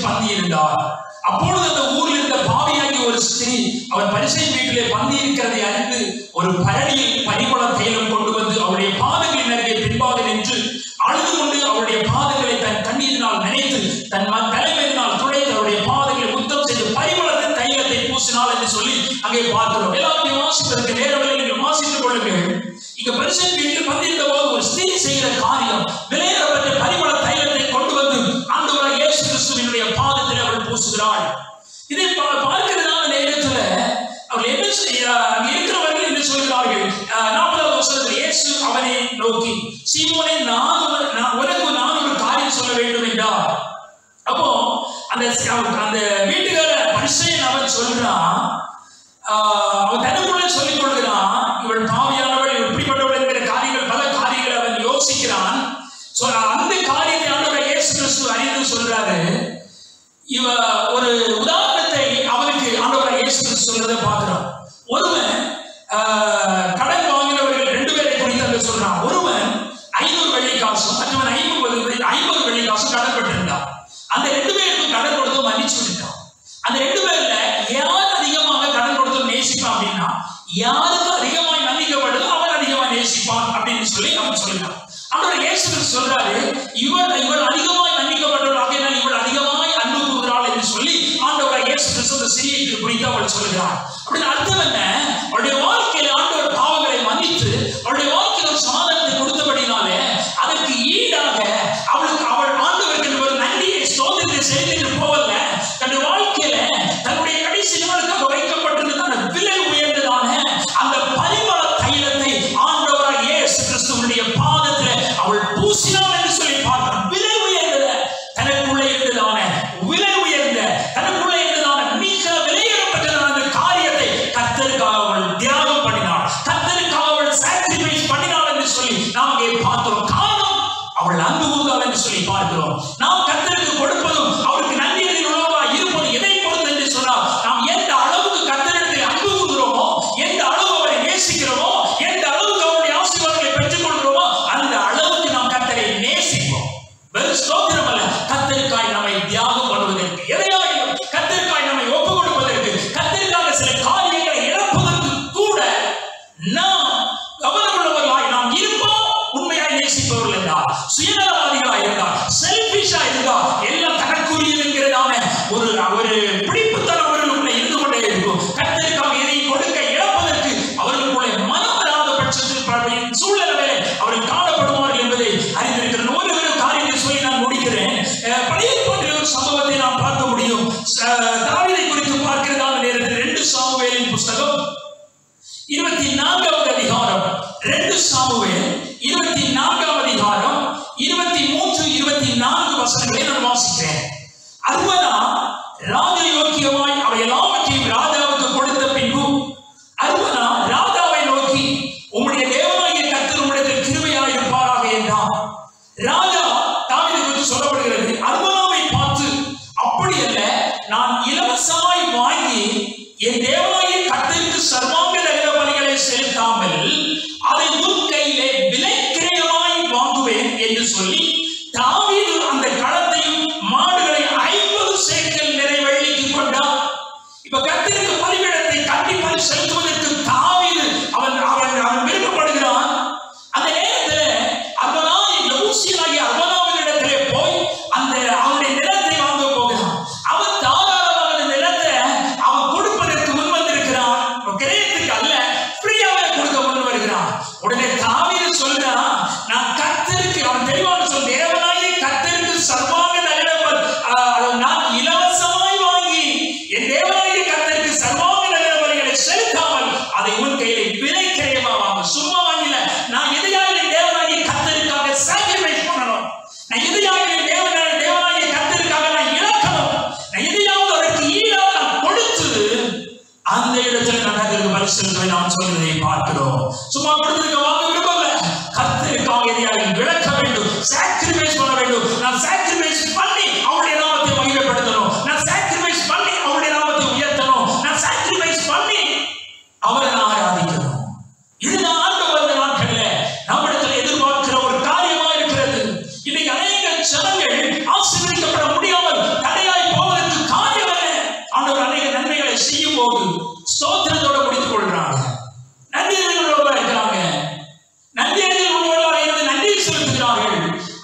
பந்தி இருந்தார் அப்பொழுது அந்த ஊரில் இருந்த பாவியாகி ஒரு ஸ்திரீ அவர் பரிசை வீட்டிலே பந்தி இருக்கிறதை அறிந்து ஒரு பரணியில் பரிமள தைலம் கொண்டு வந்து அவருடைய பாதங்களின் அருகே பின்பாக நின்று அழுது கொண்டு அவருடைய பாதங்களை தன் கண்ணீரினால் நினைத்து தன் ம- தலைமையினால் துடைத்து அவருடைய பாதங்களை முத்தம் செய்து பரிமளத்தின் தைலத்தை பூசினாள் என்று சொல்லி அங்கே பார்க்கிறோம் எல்லாத்தையும் வாசிப்பதற்கு நேரமில்லை நீங்கள் வாசித்துக் கொள்ளுங்கள் இங்க பரிசன் வீட்டில் பந்திருந்த போது ஒரு ஸ்திரீ செய்கிற காரியம் விலையிடப்பட்ட பரிமள தைலத்தை கொண்டு வந்து ஆண்டவராக இயேசு கிறிஸ்துவினுடைய பாதத்தில் அவள் பூசுகிறாள் இதை பா- பார்க்கிறதான நேரத்துல அவள் என்ன செய்ய அங்க இருக்கிறவர்கள் என்ன சொல்கிறார்கள் அஹ், நாற்பதாவது வருஷத்தில் இயேசு அவனை நோக்கி சீமோனே நான் உன- நான் உனக்கு நான் ஒரு காரியம் சொல்ல வேண்டும் என்றார் அப்போ அந்த அவன் அந்த வீட்டுக்கார பரிசையன் அவன் சொல்றான் ஆஹ், அவன் தனக்குள்ளே சொல்லிக் கொள்கிறான் இவள் பாவியானவள் இவள் இப்படிப்பட்டவள் என்கிற காரியங்கள் பல காரியங்களை அவன் யோசிக்கிறான் So, அந்த காரியத்தை ஆண்டவர் இயேசு கிறிஸ்து அறிந்து சொல்றாரு இவ ஒரு உதாரணத்தை அவனுக்கு ஆண்டவர் இயேசு கிறிஸ்து சொல்றதை பார்க்கிறோம் ஒருவன் ஆஹ், கடன் வாங்கினவர்கள் ரெண்டு பேரை குறித்து அங்க சொல்றான் ஒருவன் ஐநூறு வெள்ளி காசும் மற்றவன் ஐம்பது வெள்ளி- ஐம்பது வெள்ளி காசும் கடன் பட்டிருந்தான் அந்த ரெண்டு பேருக்கும் கடன் கொடுத்து மன்னிச்சு விட்டான் அந்த ரெண்டு பேர்ல யார் அதிகமாக கடன் கொடுத்து நேசிப்பான் அப்படின்னா யாருக்கு அதிகமாய் மன்னிக்கப்படுதோ அவன் அதிகமாக நேசிப்பான் அப்படின்னு சொல்லி அவன் சொல்கிறான் ஆண்டவர் இயேசு கிறிஸ்து சொல்றாரு இவள் இவள் அதிகமாய் மன்னிக்கப்பட்டவள் ஆகையினால் இவள் அதிகமாய் அன்பு கூறுகிறாள் என்று சொல்லி ஆண்டவர் இயேசு கிறிஸ்து அந்த சிறியைக்கு குறித்து அவள் சொல்கிறார் அப்படின்னு அர்த்தம் என்ன அவளுடைய வாழ்க்கையில ஆண்டவர் பாவங்களை மன்னித்து அவளுடைய வாழ்க்கையில் ஒரு சமாதானத்தை கொடுத்தபடினாலே அதற்கு ஈடாக அவளுக்கு அவள் ஆண்டவருக்கு ஒரு நன்றியை சோதனை செலுத்திட்டு போவல்ல தன்னுடைய வாழ்க்கையில தன்னுடைய கடைசி நாளுக்காக வைக்கப்பட்டிருந்ததான விலை உயர்ந்ததான அந்த பரிமள தைலத்தை ஆண்டவராக இயேசு கிறிஸ்துவனுடைய பாதத்துல அவள் பூசினாள் என்று சொல்லி பார்க்கிறோம் விலை உயர்ந்த தனக்குள்ளே இருந்ததான விலை உயர்ந்த தனக்குள்ளே இருந்ததான மிக விலையேறப்பட்டதான அந்த காரியத்தை கர்த்தருக்காக அவள் தியாகம் பண்ணினாள் கர்த்தருக்காக அவள் சாக்ரிஃபைஸ் பண்ணினாள் என்று சொல்லி நாம் அங்கே பார்க்கிறோம் காரணம் அவள் அன்பு கூர்ந்தாள் என்று சொல்லி பார்க்கிறோம் நாம் கர்த்தருக்கு கொடுப்பதும் அவருக்கு நன்றிகளின் உணவாக இருப்பது எதை பொறுத்து என்று சொன்னால் நாம் எந்த அளவுக்கு கர்த்தரிடத்தில் அன்பு கூறுகிறோமோ எந்த அளவு அவரை நேசிக்கிறோமோ எந்த அளவுக்கு அவருடைய ஆசீர்வாதங்களை பெற்றுக் கொள்கிறோமோ அந்த அளவுக்கு நாம் கர்த்தரை நேசிப்போம் வெறும் ஸ்தோத்திரம் அல்ல கர்த்தருக்காய் நம்மை தியாகம் பண்ணுவதற்கு எதையாயிலும் கர்த்தருக்காய் நம்மை ஒப்புக் கொடுப்பதற்கு கர்த்தருக்காக சில காரியங்களை இழப்பதற்கு கூட நாம் கவனமுள்ளவர்களாய் நாம் இருப்போம் உண்மையாய் நேசிப்பவர்கள் என்றால் சுயநலவாதிகளாய் இருந்தால் செல்பிஷா இருந்தால் எல்லாம் தனக்குரியது என்கிறதான ஒரு ஒரு பிடிப்புத்தனம் அவர்களுக்குள்ள இருந்து கொண்டே இருக்கும் கர்த்தருக்காக எதை கொடுக்க இழப்பதற்கு அவர்களுக்குள்ளே மனம் வராத பட்சத்தில் பல சூழ்நிலையிலே அவர்கள் காணப்படுவார்கள் என்பதை அறிந்திருக்கிறேன் ஒரு ஒரு காரியத்தை சொல்லி நான் முடிக்கிறேன் அஹ் பழைய ஏற்பாட்டில் ஒரு சம்பவத்தை நாம் பார்க்க முடியும் அஹ் தாவீதை குறித்து பார்க்கிறதான நேரத்தில் ரெண்டு சாமுவேலின் புஸ்தகம் இருபத்தி நான்காவது அதிகாரம் ரெண்டு சாமுவேல் இருபத்தி நான்காவது அதிகாரம் இருபத்தி மூன்று இருபத்தி நான்கு வசனங்களை நான் வாசிக்கிறேன் அர்வனா ராஜயோக்கியமாய் அவை எல்லாவற்றையும் ராஜாவுக்கு கொடுத்த பின்பு அர்வனா ராஜாவை நோக்கி உம்முடைய தேவனாகிய கர்த்தர் உம்மிடத்தில் கிருபையாய் இருப்பாராக என்றான் ராஜா தாவீதை குறித்து சொல்லப்படுகிறது அர்வனாவை பார்த்து அப்படி அல்ல நான் இலவசமாய் வாங்கி என் தேவனாகிய கர்த்தருக்கு சர்வாங்க தகன பலிகளை செலுத்தாமல் அதை உன் கையிலே விலைக்கிரயமாய் வாங்குவேன் என்று சொல்லி தாவீது அந்த களத்தையும் மாடுகளை ஐம்பது சேக்கல் நிறை வெள்ளிக்கு கொண்டார் இப்ப கர்த்தருக்கு பலிபீடத்தை கட்டி பலி செலுத்துவதற்கு தாவீது அவன் அவன் அவன் விருப்பப்படுகிறான் அந்த நேரத்துல அர்வனாய் யபூசியனாகிய அர்வனாவினிடத்திலே போய் அந்த அவனுடைய நிலத்தை வாங்க போகிறான் அவன் தாராளமாக அந்த நிலத்தை அவன் கொடுப்பதற்கு முன் வந்திருக்கிறான் கிரயத்துக்கு அல்ல ஃப்ரீயாவே கொடுக்க முன் வருகிறான் உடனே தாவீது சொல்றான் நான் கர்த்தருக்கு அவன் தெளிவான சொல் தேவனாகிய கர்த்தருக்கு சர்வாங்க நகரப்பல் நான் இலவசமாய் வாங்கி என் தேவனாகிய கர்த்தருக்கு சர்வாங்க நகர பலிகளை செலுத்தாமல் அதை உன் கையில விலை கிரயமா வாங்க சும்மா வாங்கல நான் எதையாவது என் தேவனாகிய கர்த்தருக்காக சாக்ரிஃபைஸ் பண்ணணும் நான் எதையாவது என் தேவனாகிய தேவனாகிய கர்த்தருக்காக நான் இழக்கணும் நான் எதையாவது அவருக்கு ஈடாக நான் கொடுத்து அந்த இடத்துல நான் கர்த்தருக்கு பலி செலுத்துவேன் நான் சொல்வதை பார்க்கிறோம் சும்மா கொடுத்ததுக்கு வாங்க விரும்பல கர்த்தருக்காக எதையாவது விளக்க வேண்டும் சாக்ரிஃபைஸ் பண்ண வேண்டும் நான் சாக்ரிஃபைஸ் பண்ணி அவருடைய நாமத்தை மகிமைப்படுத்தணும் நான் சாக்ரிஃபைஸ் பண்ணி அவருடைய நாமத்தை உயர்த்தணும் நான் சாக்ரிஃபைஸ் பண்ணி அவரை நான் ஆராதிக்கணும் இதுதான் ஆண்டவர் இந்த நாட்கள்ல நம்மிடத்தில் எதிர்பார்க்கிற ஒரு காரியமா இருக்கிறது இன்னைக்கு அநேக ஜனங்கள் ஆசீர்வதிக்கப்பட முடியாமல் தடையாய் போக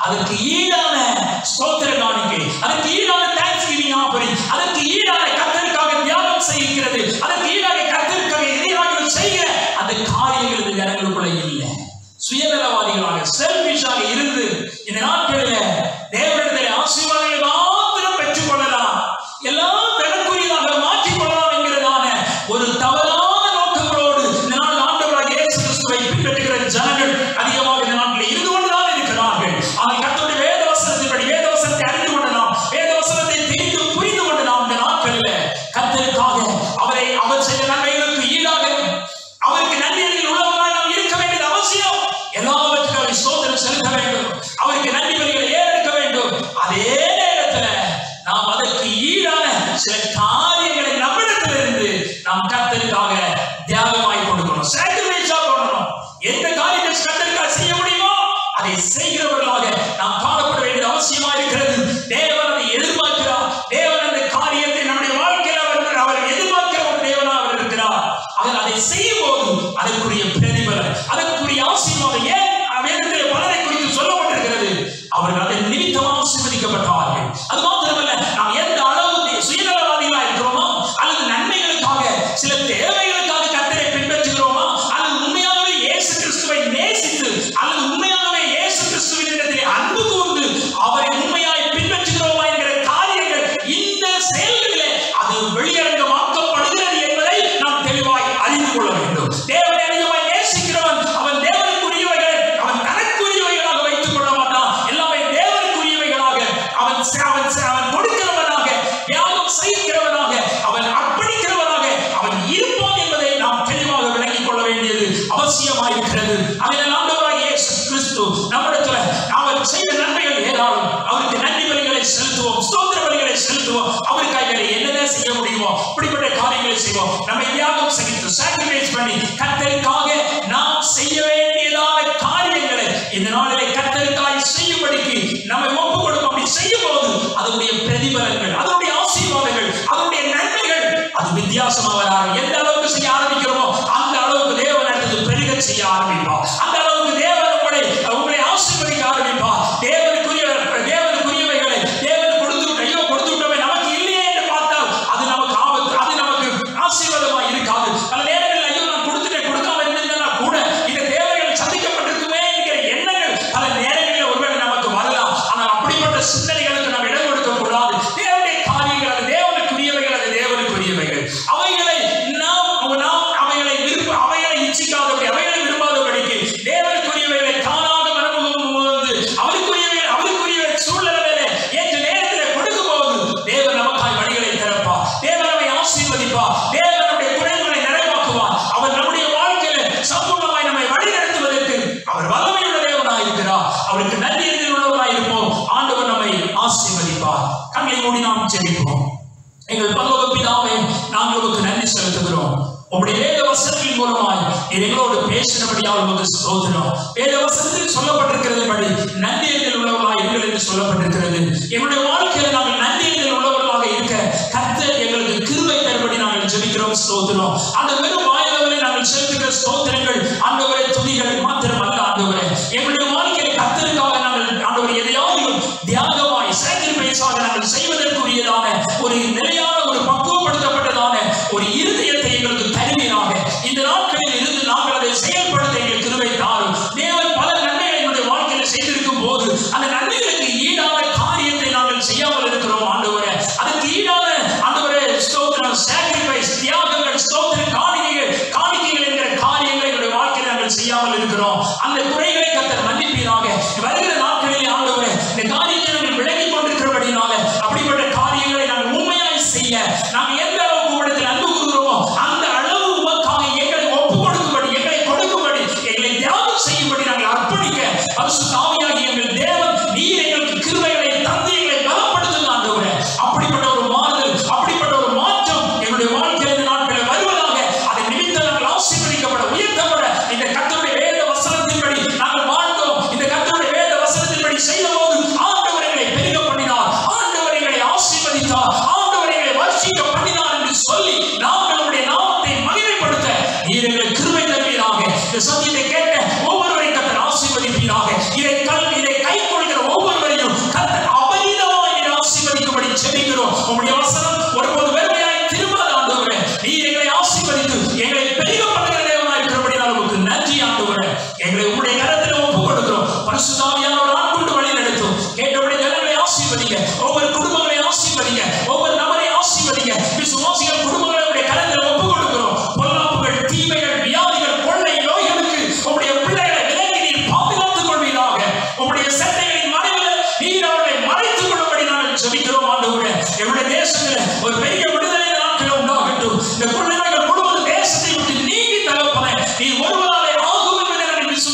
அதற்கு ஈடான ஸ்தோத்திர காணிக்கை அதற்கு ஈடான தேங்க்ஸ் கிவிங் ஆஃபரிங் அதற்கு ஈடான கத்தருக்காக தியாகம் செய்கிறது அதற்கு ஈடான கத்தருக்காக எதிராக செய்கிற அந்த காரியங்கள் இந்த ஜனங்களுக்குள்ள இல்லை சுயநலவாதிகளாக செல்பிஷாக இருந்து இந்த நாட்களில தேவனிடத்தில் ஆசீர்வாதங்களை மாத்திரம் பெற்றுக் கொள்ளலாம் எல்லாம் தனக்குரியதாக மாற்றிக் கொள்ளலாம் என்கிறதான ஒரு தவறான நோக்கங்களோடு இந்த நாள் ஆண்டவராக இயேசு கிறிஸ்துவை பின்பற்றுகிற ஜனங்கள் அதிகமாக இந்த நாட்டில் இருந்து கொண்டுதான் இருக்கிறார்கள் ஆனால் கர்த்தருடைய வேத வசனத்தின்படி வேத வசனத்தை அறிந்து கொண்டு நாம் வேத வசனத்தை தெரிந்து புரிந்து கொண்டு நாம் இந்த நாட்களில் கர்த்தருக்காக அவரை அவர் செய்த நன்மைகளுக்கு ஈடாக அவருக்கு நன்றியில் உள்ளவர்களாக நாம் இருக்க வேண்டியது அவசியம் எல்லாவற்றுக்காக சோதனை செலுத்த வேண்டும் அவருக்கு நன்றி பலிகளை ஏறெடுக்க வேண்டும் அதே நேரத்துல நாம் அதற்கு ஈடான சில காரியங்களை நம்மிடத்திலிருந்து நாம் கத்தருக்காக தியாகமாய் கொடுக்கணும் சாக்ரிஃபைஸா பண்ணணும் எந்த காரியத்தை கத்தருக்காக செய்ய முடியுமோ அதை செய்கிறவர்களாக நாம் காணப்பட வேண்டியது அவசியமா இருக்கிறது தேவன் அதை எதிர்பார்க்கிறார் தேவன் அந்த காரியத்தை நம்முடைய வாழ்க்கையில் அவர் அவர் எதிர்பார்க்கிற ஒரு தேவனா அவர் இருக்கிறார் அவர் அதை செய்யும் போது அதற்குரிய பிரதிபலன் அதற்குரிய ஆசீர்வாதம் ஏன் வேதத்தில் பலரை குறித்து சொல்லப்பட்டிருக்கிறது அவர்கள் அதன் நிமித்தம் ஆசீர்வதிக்கப்பட்டார்கள் அது மாத்திரமல்ல நாம் எந்த அளவு சுயநலவாதிகளா இருக்கிறோமோ அல்லது நன்மைகளுக்காக சில தேவைகளுக்காக கத்தரை பின்பற்றுகிறோமா அல்லது உண்மையாகவே இயேசு கிறிஸ்துவை நேசித்து அல்லது உண்மையாகவே இயேசு கிறிஸ்துவின் இடத்திலே அன்பு கூர்ந்து அவரை உண்மையாய் பின்பற்றுகிறோமா என்கிற காரியங்கள் இந்த செயல்களிலே அது வெளியரங்கமாக்கப்படுகிறது என்பதை நாம் தெளிவாய் அறிந்து கொள்ள வேண்டும் தேவனை அதிகமாய் நேசிக்கிறவன் அவன் தேவனுக்குரியவைகளை அவன் தனக்குரியவைகளாக வைத்துக் கொள்ள மாட்டான் எல்லாமே தேவனுக்குரியவைகளாக அவன் அவன் அவன் கொடுக்கிறவனாக தியாகம் செய்கிறவனாக அவன் அர்ப்பணிக்கிறவனாக அவன் இருப்பான் என்பதை நாம் தெளிவாக விளங்கிக் கொள்ள வேண்டியது அவசியமாயிருக்கிறது அதில் ஆண்டவராகிய இயேசு கிறிஸ்து நம்மிடத்துல அவர் செய்த நன்மைகள் ஏராளம் அவருக்கு நன்றி பலிகளை செலுத்துவோம் ஸ்தோத்திர பலிகளை செலுத்துவோம் அவருக்காக வேற என்னென்ன செய்ய முடியுமோ இப்படிப்பட்ட காரியங்களை செய்வோம் நம்மை தியாகம் செய்து சாக்ரிஃபைஸ் பண்ணி கத்தருக்காக நாம் செய்ய வேண்டியதான காரியங்களை இந்த நாளிலே கத்தருக்காய் செய்யும்படிக்கு நம்மை ஒப்பு கொடுக்கும் அப்படி செய்யும் போது அதனுடைய பிரதிபலன்கள் அதனுடைய ஆசீர்வாதங்கள் அதனுடைய நன்மைகள் அது வித்தியாசமா வராது எந்த அளவுக்கு செய்ய ஆரம்பிக்கிறோமோ அந்த அளவுக்கு தேவன் அடுத்தது பெருக செய்ய ஆரம்பிப்பார் அந்த அளவுக்கு தேவன் உங்களை உங்களை ஆசீர்வதிக்க ஆரம்பிப்பார் தேவனுக்குரிய தேவனுக்குரியவைகளை தேவன் கொடுத்து விட்டு ஐயோ கொடுத்து விட்டோமே நமக்கு இல்லையே என்று பார்த்தால் அது நமக்கு ஆபத்து அது நமக்கு ஆசீர்வாதமா இருக்காது பல நேரங்களில் ஐயோ நான் கொடுத்துட்டேன் கொடுக்காம இருந்திருந்தா கூட இந்த தேவைகள் சந்திக்கப்பட்டிருக்குமே என்கிற எண்ணங்கள் பல நேரங்களில் ஒருவேளை நமக்கு வரலாம் ஆனால் அப்படிப்பட்ட சிந்தனைகளுக்கு நாம் இடம் கொடுக்க கூடாது தேவனுடைய காரியங்கள் அது தேவனுக்குரியவைகள் அது தேவனுக்குரியவைகள் அவைகளை நாம் நாம் அவைகளை விரும்ப அவைகளை இச்சிக்காதபடி அவைகளை விரும்பாதபடிக்கு தேவனுக்குரியவைகளை தானாக மனமுகம் வந்து அவருக்குரியவைகள் அவருக்குரிய சூழ்நிலையிலே ஏற்ற நேரத்தில் கொடுக்கும் போது தேவன் நமக்காய் வழிகளை திறப்பார் தேவன் நம்மை ஆசீர்வதிப்பார் தேவன் நம்முடைய குறைகளை நிறைவாக்குவார் அவர் நம்முடைய வாழ்க்கையில சம்பூர்ணமாய் நம்மை வழிநடத்துவதற்கு அவர் வல்லமையுள்ள தேவனாய் இருக்கிறார் அவருக்கு நன்றி உள்ளவராய் இருப்போம் ஆண்டவர் நம்மை ஆசீர்வதிப்பார் கண்களை மூடி நாம் ஜெபிப்போம் எங்கள் பரலோக பிதாவே நாங்கள் உமக்கு நன்றி செலுத்துகிறோம் உம்முடைய வேத வசனத்தின் மூலமாய் நீர் எங்களோடு பேசினபடியால் உமக்கு ஸ்தோத்திரம் வேத வசனத்தில் சொல்லப்பட்டிருக்கிறது படி நன்றியத்தில் உள்ளவர்களாக இருங்கள் என்று சொல்லப்பட்டிருக்கிறது எங்களுடைய வாழ்க்கையில நாங்கள் நன்றியத்தில் உள்ளவர்களாக இருக்க கர்த்தர் எங்களுக்கு கிருபை தரும்படி நாங்கள் ஜெபிக்கிறோம் ஸ்தோத்திரம் அந்த வெறும் வாயிலவரை நாங்கள் செலுத்துகிற ஸ்தோத்திரங்கள் ஆண்டவரே துதிகள் மாத்திரம் அல்ல ஆண்டவரே எங்களுடைய வாழ்க்கையில கர்த்தருக்காக நாங்கள் ஆண்டவர் எதையாவது தியாகமாய் சாக்ரிஃபைஸாக நாங்கள் செய்வதற்குரியதான ஒரு நிலையான ஒரு பக்குவப்படுத்தப்பட்டதான ஒரு இருதயத்தை எங்களுக்கு தருவீராக இந்த நாட்களில் இருந்து நாங்கள் அதை செயல்படுத்த எங்களுக்கு கிருபை தாரும் தேவன் பல நன்மைகளை என்னுடைய வாழ்க்கையில் செய்திருக்கும் போது அந்த நன்மைகளுக்கு ஈடான காரியத்தை நாங்கள் செய்யாமல் இருக்கிறோம் ஆண்டவரே அதற்கு ஈடான ஆண்டவரே ஸ்தோத்திரம் சாக்ரிஃபைஸ் தியாகங்கள் ஸ்தோத்திர காணிக்கைகள் காணிக்கைகள் என்கிற காரியங்களை எங்களுடைய வாழ்க்கையில் நாங்கள் செய்யாமல் இருக்கிறோம் அந்த குறைகளை கத்தர் மன்னிப்பீராக வருகிற நாட்களிலே ஆண்டவரே இந்த காரியத்தை நாங்கள் விளங்கிக் கொண்டிருக்கிறபடினால அப்படிப்பட்ட காரியங்களை நாங்கள் உண்மையாய் செய்ய நாங்கள் எந்த அளவுக்கு உங்களிடத்தில் அன்பு கூறுகிறோமோ அந்த அளவு உமக்காக எங்களை ஒப்பு கொடுக்கும்படி எங்களை கொடுக்கும்படி எங்களை தியாகம் செய்யும்படி நாங்கள் அர்ப்பணிக்க பரிசுத்த ஆவியாகிய எங்கள் தேவன் நீர்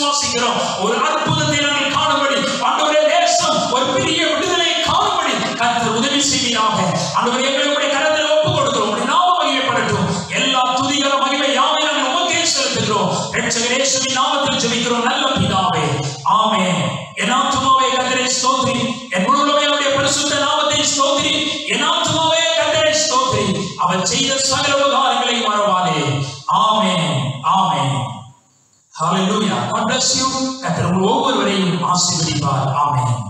விசுவாசிக்கிறோம் ஒரு அற்புதத்தை நாங்கள் காணும்படி ஆண்டவரே தேசம் ஒரு பெரிய விடுதலை காணும்படி கர்த்தர் உதவி செய்வீராக ஆண்டவரே எங்களை உடைய கரத்தில் ஒப்புக் கொடுக்கிறோம் உடைய நாம மகிமைப்படட்டும் எல்லா துதிகள மகிமை யாவை நாங்கள் உமக்கே செலுத்துகிறோம் ரட்சகர் இயேசுவின் நாமத்தில் ஜெபிக்கிறோம் நல்ல பிதாவே ஆமென் என் ஆத்துமாவே கர்த்தரை ஸ்தோத்திரி என் முழுவதுமே அவருடைய பரிசுத்த நாமத்தை ஸ்தோத்திரி என் ஆத்துமாவே கர்த்தரை ஸ்தோத்திரி அவர் செய்த சகல உபகாரங்களை மறவாதே ஆமென் ஆமென் ஹalleluya god bless you கர்த்தர் உங்கள் ஒவ்வொருவரையும் ஆசீர்வதிப்பார் ஆமென்